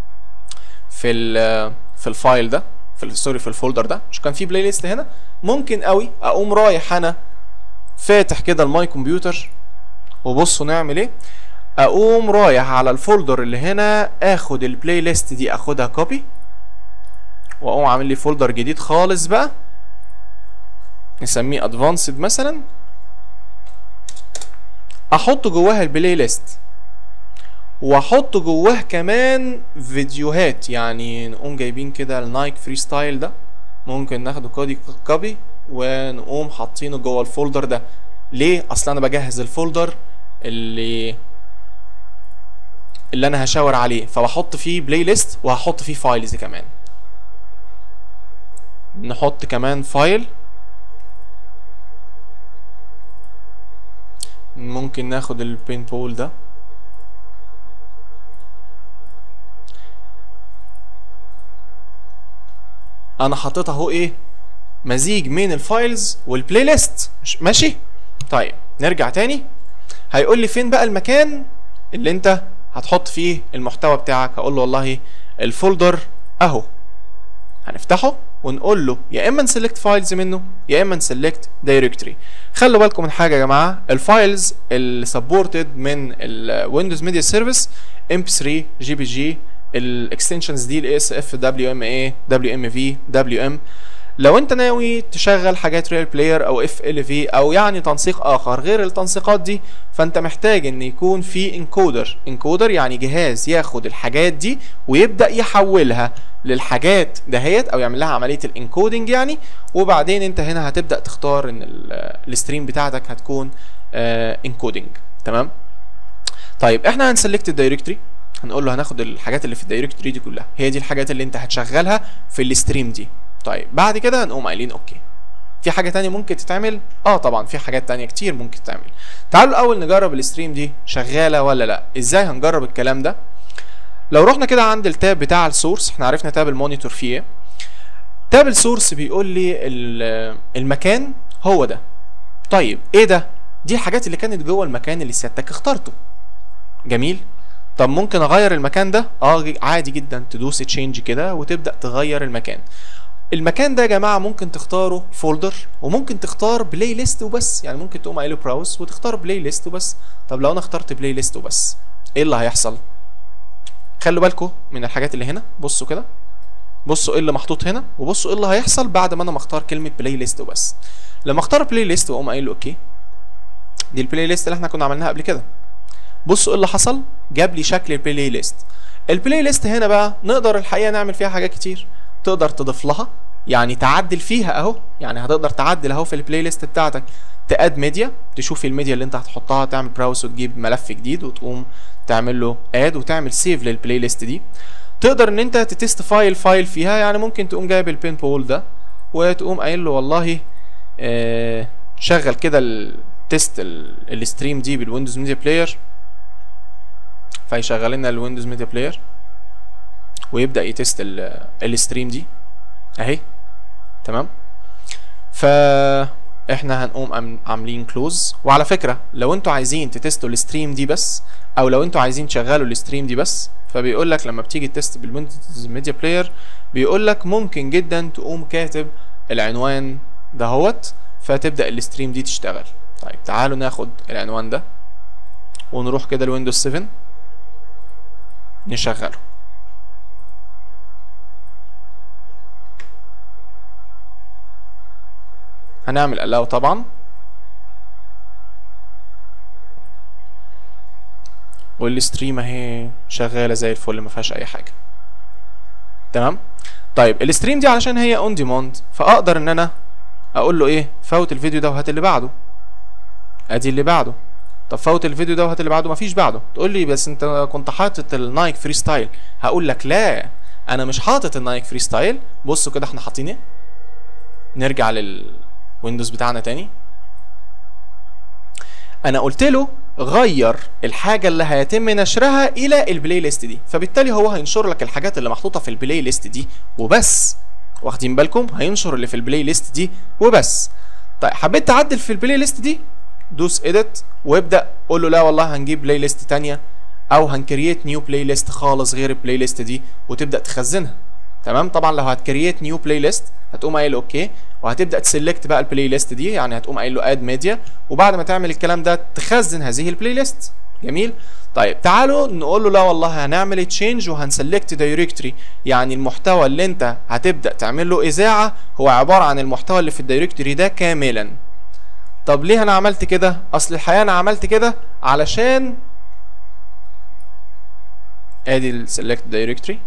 في ال في الفايل ده في ال- سوري في الفولدر ده مش كان في بلاي ليست هنا ممكن قوي اقوم رايح انا فاتح كده الماي كمبيوتر وبصوا نعمل ايه اقوم رايح على الفولدر اللي هنا اخد البلاي ليست دي اخدها كوبي واقوم عامل لي فولدر جديد خالص بقى نسميه ادفانسد مثلا احط جواها البلاي ليست واحط جواه كمان فيديوهات يعني نقوم جايبين كده النايك فري ستايل ده ممكن ناخده كودي كوبي ونقوم حاطينه جوه الفولدر ده ليه اصل انا بجهز الفولدر اللي اللي انا هشاور عليه فبحط فيه بلاي ليست وهحط فيه فايلز كمان نحط كمان فايل ممكن ناخد البين بول ده انا حطيت اهو ايه مزيج من الفايلز والبلاي ليست مش- ماشي طيب نرجع تاني هيقول لي فين بقى المكان اللي انت هتحط فيه المحتوى بتاعك هقول له والله الفولدر اهو هنفتحه ونقول له يا اما نسلكت فايلز منه يا اما نسلكت دايركتوري خلوا بالكم من حاجه يا جماعه الفايلز اللي سبورتد من الويندوز ميديا سيرفيس ام بي 3 جي بي جي الاكستنشنز دي الاي اس اف دبليو ام اي دبليو ام في دبليو ام لو انت ناوي تشغل حاجات ريال بلاير او اف ال في او يعني تنسيق اخر غير التنسيقات دي فانت محتاج ان يكون في انكودر انكودر يعني جهاز ياخد الحاجات دي ويبدا يحولها للحاجات دهيت او يعمل لها عمليه الانكودنج يعني وبعدين انت هنا هتبدا تختار ان ال- الستريم بتاعتك هتكون انكودنج تمام طيب احنا هنسلكت الدايركتوري هنقول له هناخد الحاجات اللي في الدايركتوري دي كلها هي دي الحاجات اللي انت هتشغلها في الستريم دي طيب بعد كده هنقوم قايلين اوكي في حاجه تانية ممكن تتعمل اه طبعا في حاجات تانية كتير ممكن تتعمل تعالوا الاول نجرب الستريم دي شغاله ولا لا ازاي هنجرب الكلام ده لو رحنا كده عند التاب بتاع السورس احنا عرفنا تاب المونيتور فيه ايه تاب السورس بيقول لي ال- المكان هو ده طيب ايه ده دي الحاجات اللي كانت جوه المكان اللي سيادتك اخترته جميل طب ممكن اغير المكان ده اه عادي جدا تدوس تشينج كده وتبدا تغير المكان المكان ده يا جماعه ممكن تختاره فولدر وممكن تختار بلاي ليست وبس يعني ممكن تقوم قايل براوس وتختار بلاي ليست وبس طب لو انا اخترت بلاي ليست وبس ايه اللي هيحصل خلوا بالكم من الحاجات اللي هنا بصوا كده بصوا ايه اللي محطوط هنا وبصوا ايه اللي هيحصل بعد ما انا مختار كلمه بلاي ليست وبس لما اختار بلاي ليست واقوم قايل له اوكي دي البلاي ليست اللي احنا كنا عملناها قبل كده بصوا ايه اللي حصل جاب لي شكل البلاي ليست البلاي ليست هنا بقى نقدر الحقيقه نعمل فيها حاجات كتير تقدر تضيف لها يعني تعدل فيها اهو يعني هتقدر تعدل اهو في البلاي ليست بتاعتك تاد ميديا تشوف الميديا اللي انت هتحطها تعمل براوس وتجيب ملف جديد وتقوم تعمل له اد وتعمل سيف للبلاي ليست دي تقدر ان انت تتست فايل فايل فيها يعني ممكن تقوم جايب البين بول ده وتقوم قايل له والله آه شغل كده التست الستريم دي بالويندوز ميديا بلاير فيشغل لنا الويندوز ميديا بلاير ويبدا يتست الستريم دي اهي تمام فاحنا هنقوم عاملين كلوز وعلى فكره لو انتوا عايزين تتستوا الستريم دي بس او لو انتوا عايزين تشغلوا الستريم دي بس فبيقول لك لما بتيجي تست بالويندوز ميديا بلاير بيقول لك ممكن جدا تقوم كاتب العنوان دهوت فتبدا الستريم دي تشتغل طيب تعالوا ناخد العنوان ده ونروح كده لويندوز 7 نشغله هنعمل allow طبعا والستريم اهي شغاله زي الفل ما فيهاش اي حاجه تمام طيب الستريم دي علشان هي اون ديماند فاقدر ان انا اقول له ايه فوت الفيديو ده وهات اللي بعده ادي اللي بعده طب فوت الفيديو ده وهات اللي بعده مفيش بعده تقول لي بس انت كنت حاطط النايك فري ستايل هقول لك لا انا مش حاطط النايك فري ستايل بصوا كده احنا حاطين ايه نرجع للويندوز بتاعنا تاني انا قلت له غير الحاجة اللي هيتم نشرها إلى البلاي ليست دي فبالتالي هو هينشر لك الحاجات اللي محطوطة في البلاي ليست دي وبس واخدين بالكم هينشر اللي في البلاي ليست دي وبس طيب حبيت تعدل في البلاي ليست دي دوس اديت وابدا قول له لا والله هنجيب بلاي ليست تانية او هنكرييت نيو بلاي ليست خالص غير البلاي ليست دي وتبدا تخزنها تمام طبعا لو هتكرييت نيو بلاي ليست هتقوم قايل اوكي وهتبدا تسلكت بقى البلاي ليست دي يعني هتقوم قايل له اد ميديا وبعد ما تعمل الكلام ده تخزن هذه البلاي ليست جميل طيب تعالوا نقول له لا والله هنعمل تشينج وهنسلكت دايركتوري يعني المحتوى اللي انت هتبدا تعمل له اذاعه هو عباره عن المحتوى اللي في الدايركتوري ده كاملا طب ليه انا عملت كده اصل الحقيقه انا عملت كده علشان ادي السلكت دايركتوري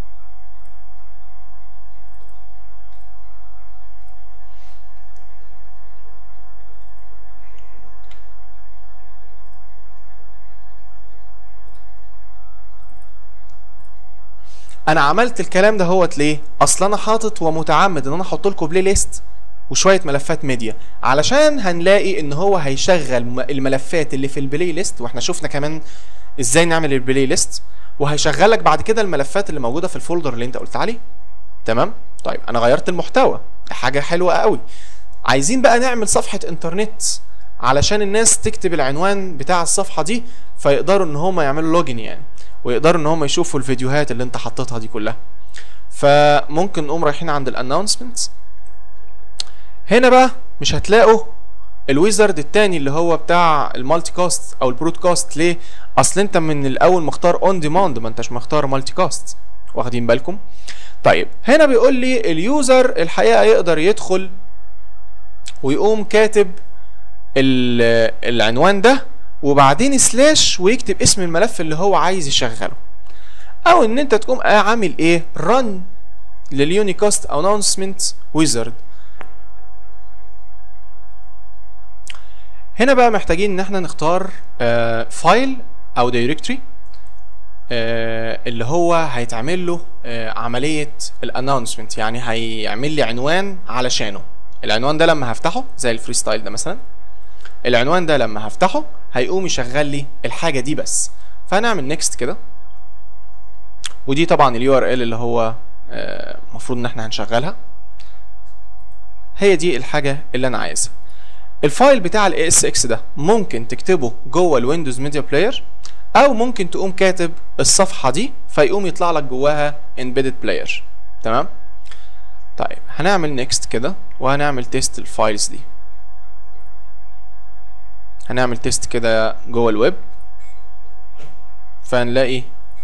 انا عملت الكلام ده هوت ليه اصل انا حاطط ومتعمد ان انا احط لكم بلاي ليست وشويه ملفات ميديا علشان هنلاقي ان هو هيشغل الملفات اللي في البلاي ليست واحنا شفنا كمان ازاي نعمل البلاي ليست وهيشغل لك بعد كده الملفات اللي موجوده في الفولدر اللي انت قلت عليه تمام طيب انا غيرت المحتوى حاجه حلوه قوي عايزين بقى نعمل صفحه انترنت علشان الناس تكتب العنوان بتاع الصفحه دي فيقدروا ان هم يعملوا لوجن يعني ويقدروا ان هم يشوفوا الفيديوهات اللي انت حطيتها دي كلها فممكن نقوم رايحين عند الانونسمنتس هنا بقى مش هتلاقوا الويزرد التاني اللي هو بتاع المالتي كاست او البرودكاست ليه اصل انت من الاول مختار اون ديماند ما انتش مختار مالتي كاست واخدين بالكم طيب هنا بيقول لي اليوزر الحقيقه يقدر يدخل ويقوم كاتب العنوان ده وبعدين سلاش ويكتب اسم الملف اللي هو عايز يشغله او ان انت تقوم عامل ايه رن لليونيكاست اناونسمنت ويزرد هنا بقى محتاجين ان احنا نختار آه فايل او دايركتوري آه اللي هو هيتعمل له آه عمليه الاناونسمنت يعني هيعمل لي عنوان علشانه العنوان ده لما هفتحه زي الفري ستايل ده مثلا العنوان ده لما هفتحه هيقوم يشغل لي الحاجه دي بس فهنعمل نيكست كده ودي طبعا اليو ار ال اللي هو المفروض ان احنا هنشغلها هي دي الحاجه اللي انا عايزها الفايل بتاع الاي اس اكس ده ممكن تكتبه جوه الويندوز ميديا بلاير او ممكن تقوم كاتب الصفحه دي فيقوم يطلع لك جواها embedded بلاير تمام طيب هنعمل نيكست كده وهنعمل تيست الفايلز دي هنعمل تيست كده جوه الويب فهنلاقي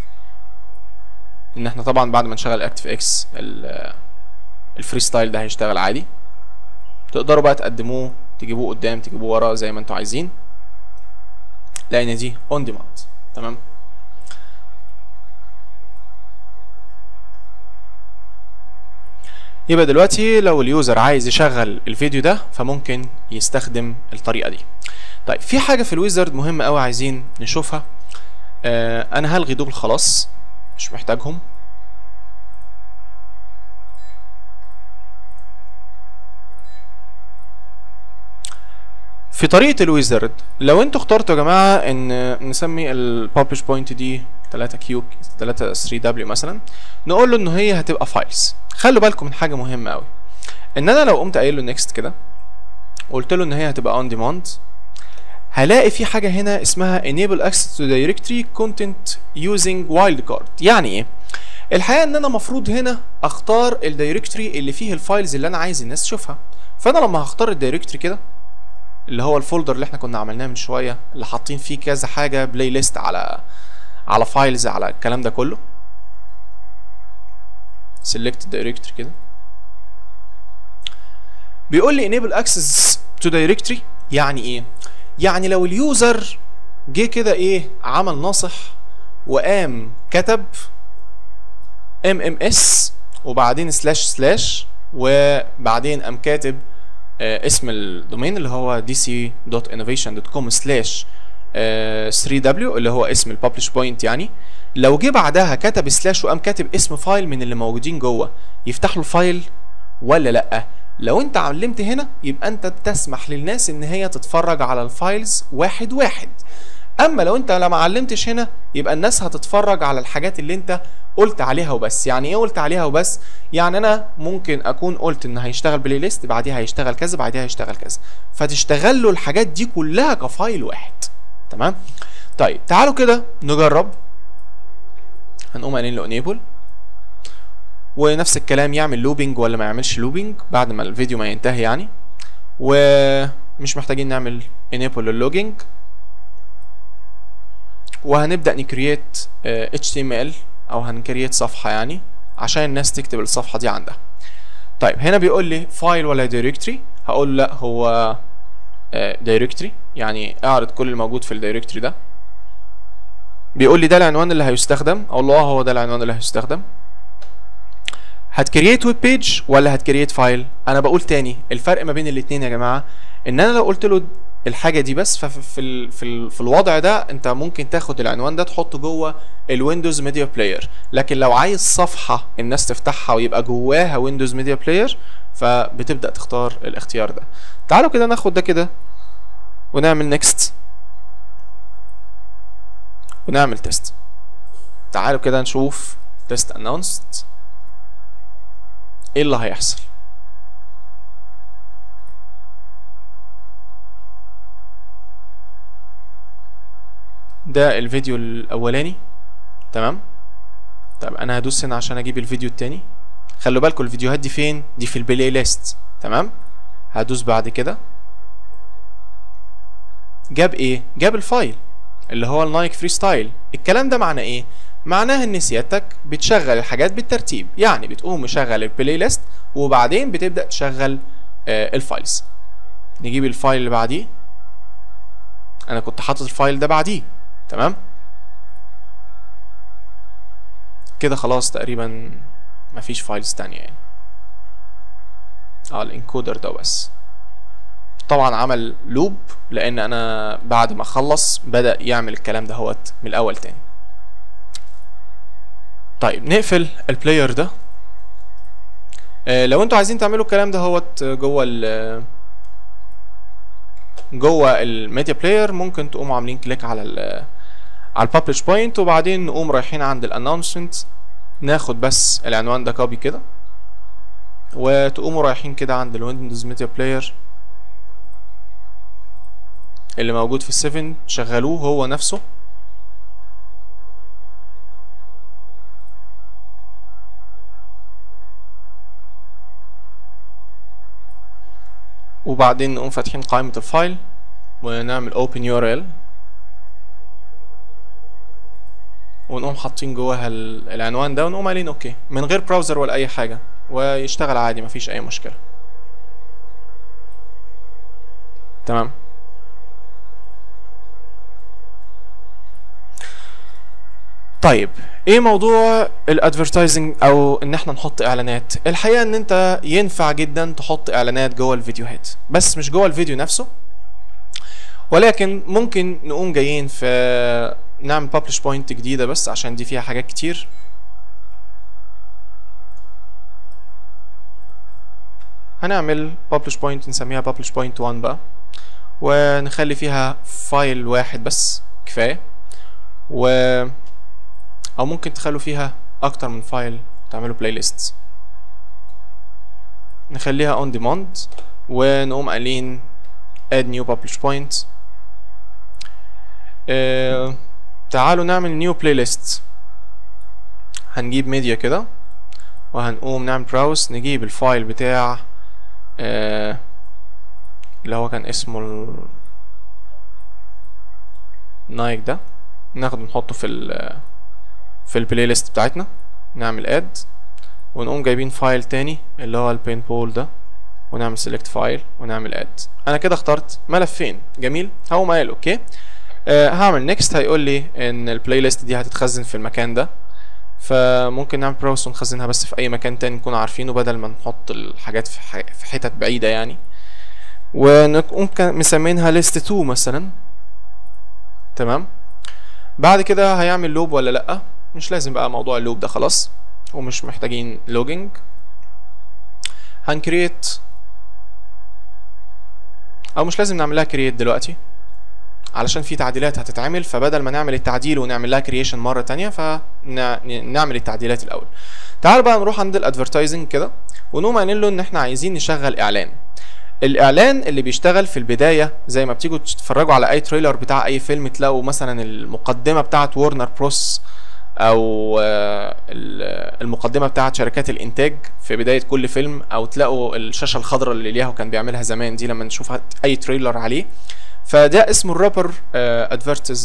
ان احنا طبعا بعد ما نشغل اكتف اكس الفري ستايل ده هيشتغل عادي تقدروا بقى تقدموه تجيبوه قدام تجيبوه ورا زي ما انتوا عايزين لان دي اون ديماند تمام يبقى دلوقتي لو اليوزر عايز يشغل الفيديو ده فممكن يستخدم الطريقه دي طيب في حاجه في الويزرد مهمه قوي عايزين نشوفها آه انا هلغي دول خلاص مش محتاجهم في طريقة الويزرد لو انتوا اخترتوا يا جماعة ان نسمي الببلش بوينت دي 3 كيو 3 3 دبليو مثلا نقول له ان هي هتبقى فايلز خلوا بالكم من حاجة مهمة قوي ان انا لو قمت قايل له نيكست كده وقلت له ان هي هتبقى اون ديماند هلاقي في حاجة هنا اسمها enable access to directory content using wildcard يعني ايه الحقيقة ان انا مفروض هنا اختار الدايركتوري اللي فيه الفايلز اللي انا عايز الناس تشوفها فانا لما هختار الدايركتوري كده اللي هو الفولدر اللي احنا كنا عملناه من شويه اللي حاطين فيه كذا حاجه بلاي ليست على على فايلز على الكلام ده كله select directory كده بيقول لي enable access to directory يعني ايه يعني لو اليوزر جه كده ايه عمل ناصح وقام كتب mms وبعدين سلاش سلاش وبعدين قام كاتب آه اسم الدومين اللي هو dc.innovation.com سلاش 3w اللي هو اسم الببلش بوينت يعني لو جه بعدها كتب سلاش وقام كاتب اسم فايل من اللي موجودين جوه يفتح له الفايل ولا لا لو انت علمت هنا يبقى انت تسمح للناس ان هي تتفرج على الفايلز واحد واحد اما لو انت لما علمتش هنا يبقى الناس هتتفرج على الحاجات اللي انت قلت عليها وبس يعني ايه قلت عليها وبس يعني انا ممكن اكون قلت ان هيشتغل بلاي ليست بعديها هيشتغل كذا بعديها هيشتغل كذا فتشتغل له الحاجات دي كلها كفايل واحد تمام طيب تعالوا كده نجرب هنقوم قايلين له انيبل ونفس الكلام يعمل لوبينج ولا ما يعملش لوبينج بعد ما الفيديو ما ينتهي يعني ومش محتاجين نعمل انيبل للوجينج وهنبدا نكريت HTML او هنكريت صفحه يعني عشان الناس تكتب الصفحه دي عندها طيب هنا بيقول لي فايل ولا دايركتوري هقول لا هو دايركتوري يعني اعرض كل الموجود في الدايركتوري ده بيقول لي ده العنوان اللي هيستخدم اقول له اه هو ده العنوان اللي هيستخدم هتكريت ويب بيج ولا هتكريت فايل انا بقول تاني الفرق ما بين الاثنين يا جماعه ان انا لو قلت له الحاجه دي بس ففي ال في, ال في الوضع ده انت ممكن تاخد العنوان ده تحطه جوه الويندوز ميديا بلاير لكن لو عايز صفحه الناس تفتحها ويبقى جواها ويندوز ميديا بلاير فبتبدا تختار الاختيار ده تعالوا كده ناخد ده كده ونعمل نيكست ونعمل تيست تعالوا كده نشوف تيست اناونسد ايه اللي هيحصل ده الفيديو الاولاني تمام طب انا هدوس هنا عشان اجيب الفيديو التاني خلوا بالكم الفيديوهات دي فين دي في البلاي ليست تمام هدوس بعد كده جاب ايه جاب الفايل اللي هو النايك فري ستايل الكلام ده معناه ايه معناه ان سيادتك بتشغل الحاجات بالترتيب يعني بتقوم مشغل البلاي ليست وبعدين بتبدا تشغل آه الفايلز نجيب الفايل اللي بعديه انا كنت حاطط الفايل ده بعديه تمام كده خلاص تقريبا مفيش فايلز تانية يعني اه الانكودر ده بس طبعا عمل لوب لان انا بعد ما اخلص بدا يعمل الكلام ده هوت من الاول تاني طيب نقفل البلاير ده آه لو انتوا عايزين تعملوا الكلام ده هوت جوه ال جوه الميديا بلاير ممكن تقوموا عاملين كليك على ال على الببلش بوينت وبعدين نقوم رايحين عند الانونسمنت ناخد بس العنوان ده كوبي كده وتقوموا رايحين كده عند الويندوز ميديا بلاير اللي موجود في السيفن شغلوه هو نفسه وبعدين نقوم فاتحين قائمة الفايل ونعمل open URL ونقوم حاطين جواها ال- العنوان ده ونقوم قايلين اوكي من غير براوزر ولا اي حاجة ويشتغل عادي مفيش اي مشكلة تمام طيب ايه موضوع الادفرتايزنج او ان احنا نحط اعلانات الحقيقه ان انت ينفع جدا تحط اعلانات جوه الفيديوهات بس مش جوه الفيديو نفسه ولكن ممكن نقوم جايين في نعمل publish point جديده بس عشان دي فيها حاجات كتير هنعمل publish point نسميها publish point 1 بقى ونخلي فيها فايل واحد بس كفايه و او ممكن تخلوا فيها اكتر من فايل تعملوا بلاي ليست نخليها اون ديماند ونقوم قايلين add new publish point آه تعالوا نعمل نيو بلاي ليست هنجيب ميديا كده وهنقوم نعمل براوس نجيب الفايل بتاع آه اللي هو كان اسمه ال... نايك ده ناخده نحطه في ال في البلاي ليست بتاعتنا نعمل اد ونقوم جايبين فايل تاني اللي هو البين بول ده ونعمل سيلكت فايل ونعمل اد انا كده اخترت ملفين جميل هو قال اوكي أه هعمل نيكست هيقول لي ان البلاي ليست دي هتتخزن في المكان ده فممكن نعمل براوس ونخزنها بس في اي مكان تاني نكون عارفينه بدل ما نحط الحاجات في, ح... في حتت بعيده يعني ونقوم مسمينها ليست 2 مثلا تمام بعد كده هيعمل لوب ولا لا مش لازم بقى موضوع اللوب ده خلاص ومش محتاجين لوجينج هنكريت او مش لازم نعمل لها كرييت دلوقتي علشان في تعديلات هتتعمل فبدل ما نعمل التعديل ونعمل لها كرييشن مره تانية فنعمل التعديلات الاول تعال بقى نروح عند الادفرتايزنج كده ونقوم قايلين له ان احنا عايزين نشغل اعلان الاعلان اللي بيشتغل في البدايه زي ما بتيجوا تتفرجوا على اي تريلر بتاع اي فيلم تلاقوا مثلا المقدمه بتاعه وورنر بروس او المقدمه بتاعه شركات الانتاج في بدايه كل فيلم او تلاقوا الشاشه الخضراء اللي ليها كان بيعملها زمان دي لما نشوف اي تريلر عليه فده اسمه الرابر ادفرتز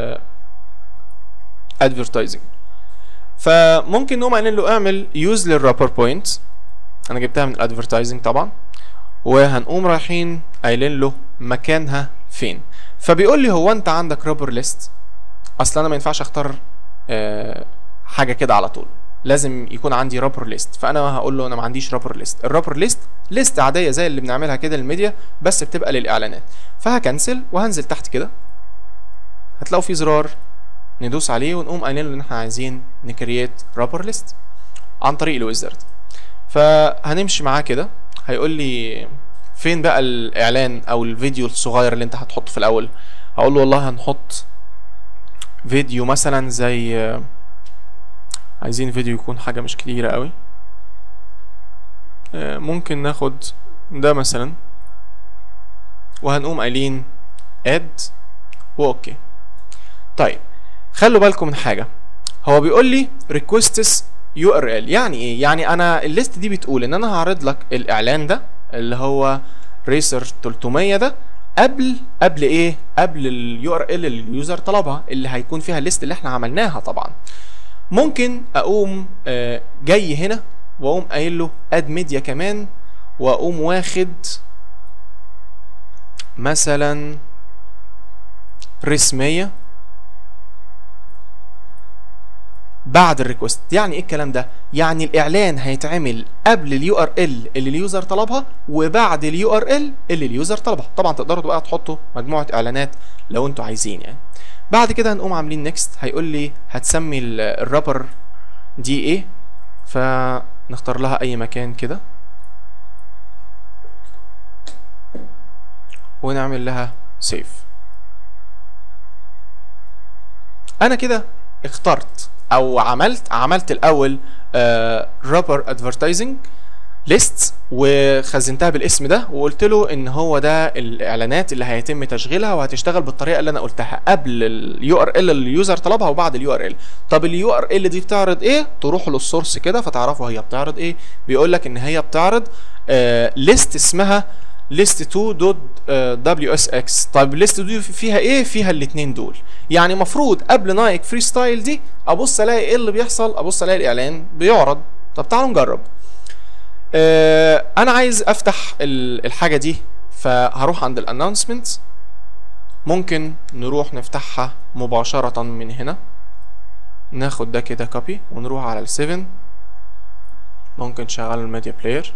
ادفرتايزنج فممكن نقوم قايلين له اعمل يوز للرابر بوينت انا جبتها من الادفرتايزنج طبعا وهنقوم رايحين قايلين له مكانها فين فبيقول لي هو انت عندك رابر ليست اصل انا ما ينفعش اختار أه حاجه كده على طول لازم يكون عندي رابر ليست فانا هقول له انا ما عنديش رابر ليست الرابر ليست ليست عاديه زي اللي بنعملها كده للميديا بس بتبقى للاعلانات فهكنسل وهنزل تحت كده هتلاقوا في زرار ندوس عليه ونقوم قايلين له ان احنا عايزين نكرييت رابر ليست عن طريق الويزرد فهنمشي معاه كده هيقول لي فين بقى الاعلان او الفيديو الصغير اللي انت هتحطه في الاول هقول له والله هنحط فيديو مثلا زي عايزين فيديو يكون حاجه مش كتيره قوي ممكن ناخد ده مثلا وهنقوم قايلين اد واوكي طيب خلوا بالكم من حاجه هو بيقول لي requests يو ار ال يعني ايه يعني انا الليست دي بتقول ان انا هعرض لك الاعلان ده اللي هو ريسر 300 ده قبل قبل ايه قبل اليو ار ال اللي اليوزر طلبها اللي هيكون فيها الليست اللي احنا عملناها طبعا ممكن اقوم آه جاي هنا واقوم قايل له اد ميديا كمان واقوم واخد مثلا رسميه بعد الريكوست يعني ايه الكلام ده يعني الاعلان هيتعمل قبل اليو ار ال اللي اليوزر طلبها وبعد اليو ار ال اللي اليوزر طلبها طبعا تقدروا بقى تحطوا مجموعه اعلانات لو انتوا عايزين يعني بعد كده هنقوم عاملين نيكست هيقول لي هتسمي الرابر دي ايه فنختار لها اي مكان كده ونعمل لها سيف انا كده اخترت او عملت عملت الاول رابر ادفرتايزنج ليست وخزنتها بالاسم ده وقلت له ان هو ده الاعلانات اللي هيتم تشغيلها وهتشتغل بالطريقه اللي انا قلتها قبل اليو ار ال اللي اليوزر طلبها وبعد اليو ار ال طب اليو ار ال دي بتعرض ايه تروحوا للسورس كده فتعرفوا هي بتعرض ايه بيقول لك ان هي بتعرض آه ليست اسمها list 2 دوت دبليو اس اكس طيب list 2 فيها ايه فيها الاثنين دول يعني المفروض قبل نايك فري ستايل دي ابص الاقي ايه اللي بيحصل ابص الاقي الاعلان بيعرض طب تعالوا نجرب آه انا عايز افتح الحاجه دي فهروح عند الانونسمنت ممكن نروح نفتحها مباشره من هنا ناخد ده كده كوبي ونروح على ال 7 ممكن شغل الميديا بلاير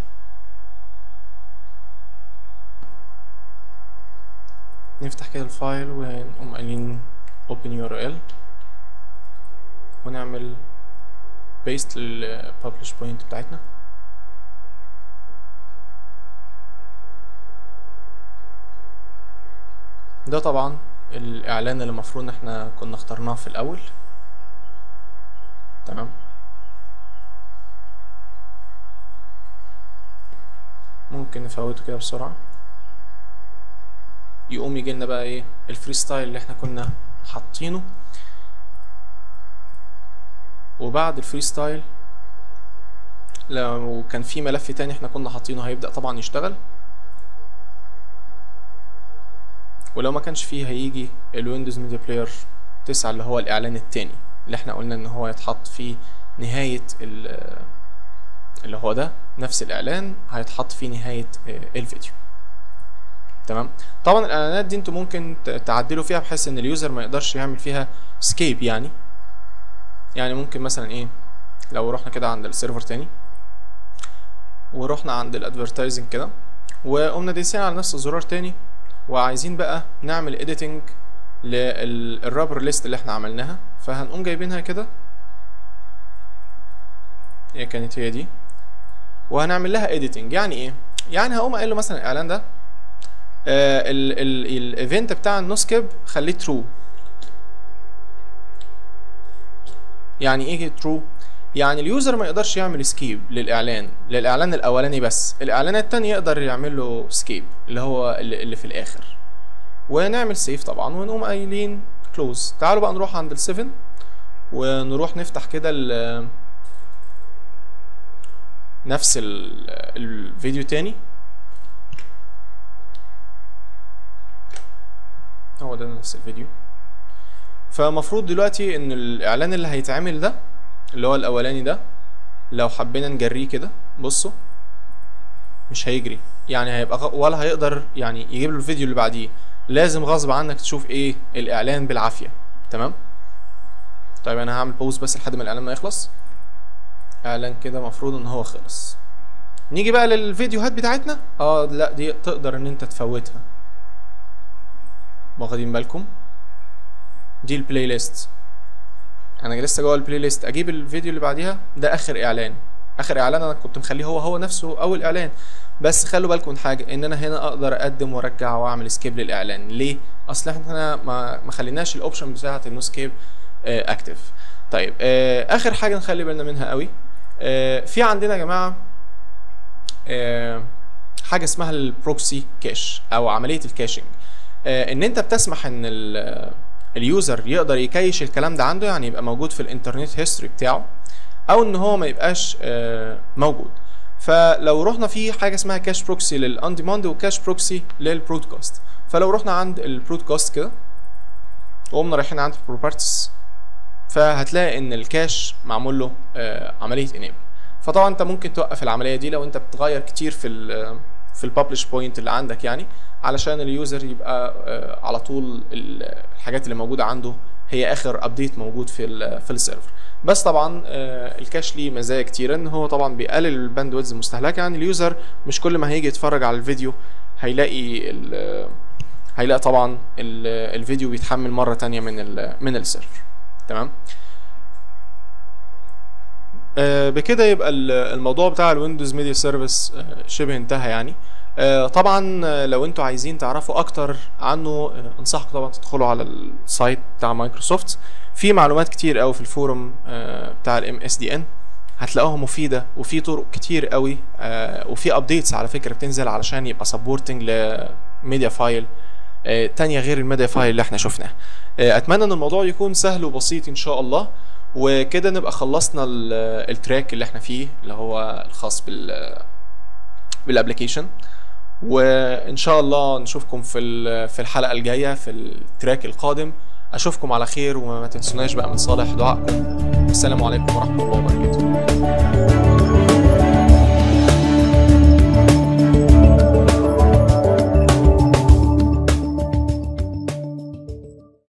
نفتح كده الفايل ونقوم قايلين open URL ونعمل paste لل publish point بتاعتنا ده طبعا الاعلان اللي المفروض ان احنا كنا اخترناه في الاول تمام ممكن نفوته كده بسرعه يقوم يجي لنا بقى ايه الفري ستايل اللي احنا كنا حاطينه وبعد الفري ستايل لو كان في ملف تاني احنا كنا حاطينه هيبدأ طبعا يشتغل ولو ما كانش فيه هيجي الويندوز ميديا بلاير 9 اللي هو الاعلان التاني اللي احنا قلنا ان هو يتحط في نهاية اللي هو ده نفس الاعلان هيتحط في نهاية الفيديو تمام طبعا الاعلانات دي انتوا ممكن تعدلوا فيها بحيث ان اليوزر ما يقدرش يعمل فيها سكيب يعني يعني ممكن مثلا ايه لو رحنا كده عند السيرفر تاني ورحنا عند الادفرتايزنج كده وقمنا دايسين على نفس الزرار تاني وعايزين بقى نعمل اديتنج للرابر ليست اللي احنا عملناها فهنقوم جايبينها كده هي كانت هي دي وهنعمل لها اديتنج يعني ايه يعني هقوم قايل له مثلا الاعلان ده الايفنت بتاع النو سكيب خليه ترو يعني ايه ترو يعني اليوزر ما يقدرش يعمل سكيب للاعلان للاعلان الاولاني بس الاعلان التاني يقدر يعمل له سكيب اللي هو اللي, اللي في الاخر ونعمل سيف طبعا ونقوم قايلين كلوز تعالوا بقى نروح عند ال7 ونروح نفتح كده نفس الفيديو تاني هو ده نفس الفيديو فمفروض دلوقتي ان الاعلان اللي هيتعمل ده اللي هو الاولاني ده لو حبينا نجريه كده بصوا مش هيجري يعني هيبقى ولا هيقدر يعني يجيب له الفيديو اللي بعديه لازم غصب عنك تشوف ايه الاعلان بالعافيه تمام طيب انا هعمل بوز بس لحد ما الاعلان ما يخلص اعلان كده مفروض ان هو خلص نيجي بقى للفيديوهات بتاعتنا اه لا دي تقدر ان انت تفوتها واخدين بالكم دي البلاي ليست انا لسه جوه البلاي ليست اجيب الفيديو اللي بعديها ده اخر اعلان اخر اعلان انا كنت مخليه هو هو نفسه اول اعلان بس خلوا بالكم من حاجه ان انا هنا اقدر اقدم وارجع واعمل سكيب للاعلان ليه اصل احنا ما ما خليناش الاوبشن بتاعه النو سكيب اكتف طيب آه اخر حاجه نخلي بالنا منها قوي آه في عندنا يا جماعه آه حاجه اسمها البروكسي كاش او عمليه الكاشنج آه ان انت بتسمح ان اليوزر يقدر يكيش الكلام ده عنده يعني يبقى موجود في الانترنت هيستوري بتاعه او ان هو ما يبقاش آه موجود فلو رحنا في حاجه اسمها كاش بروكسي للان ديماند وكاش بروكسي للبرودكاست فلو رحنا عند البرودكاست كده وقمنا رايحين عند البروبرتيز فهتلاقي ان الكاش معمول له آه عمليه انيبل فطبعا انت ممكن توقف العمليه دي لو انت بتغير كتير في ال في الببلش بوينت اللي عندك يعني علشان اليوزر يبقى آه على طول الحاجات اللي موجوده عنده هي اخر ابديت موجود في في السيرفر بس طبعا آه الكاش ليه مزايا كتير ان هو طبعا بيقلل الباندويدز المستهلكه يعني اليوزر مش كل ما هيجي يتفرج على الفيديو هيلاقي هيلاقي طبعا الفيديو بيتحمل مره تانية من ال من السيرفر تمام آه بكده يبقى الموضوع بتاع الويندوز ميديا سيرفيس شبه انتهى يعني آه طبعا لو انتوا عايزين تعرفوا اكتر عنه آه انصحكم طبعا تدخلوا على السايت بتاع مايكروسوفت في معلومات كتير قوي في الفورم بتاع الام اس دي ان هتلاقوها مفيده وفي طرق كتير قوي وفي ابديتس على فكره بتنزل علشان يبقى سبورتنج لميديا فايل تانية غير الميديا فايل اللي احنا شفناه اتمنى ان الموضوع يكون سهل وبسيط ان شاء الله وكده نبقى خلصنا التراك اللي احنا فيه اللي هو الخاص بال بالابلكيشن وان شاء الله نشوفكم في ال- في الحلقه الجايه في التراك القادم اشوفكم على خير وما تنسوناش بقى من صالح دعائكم والسلام عليكم ورحمه الله وبركاته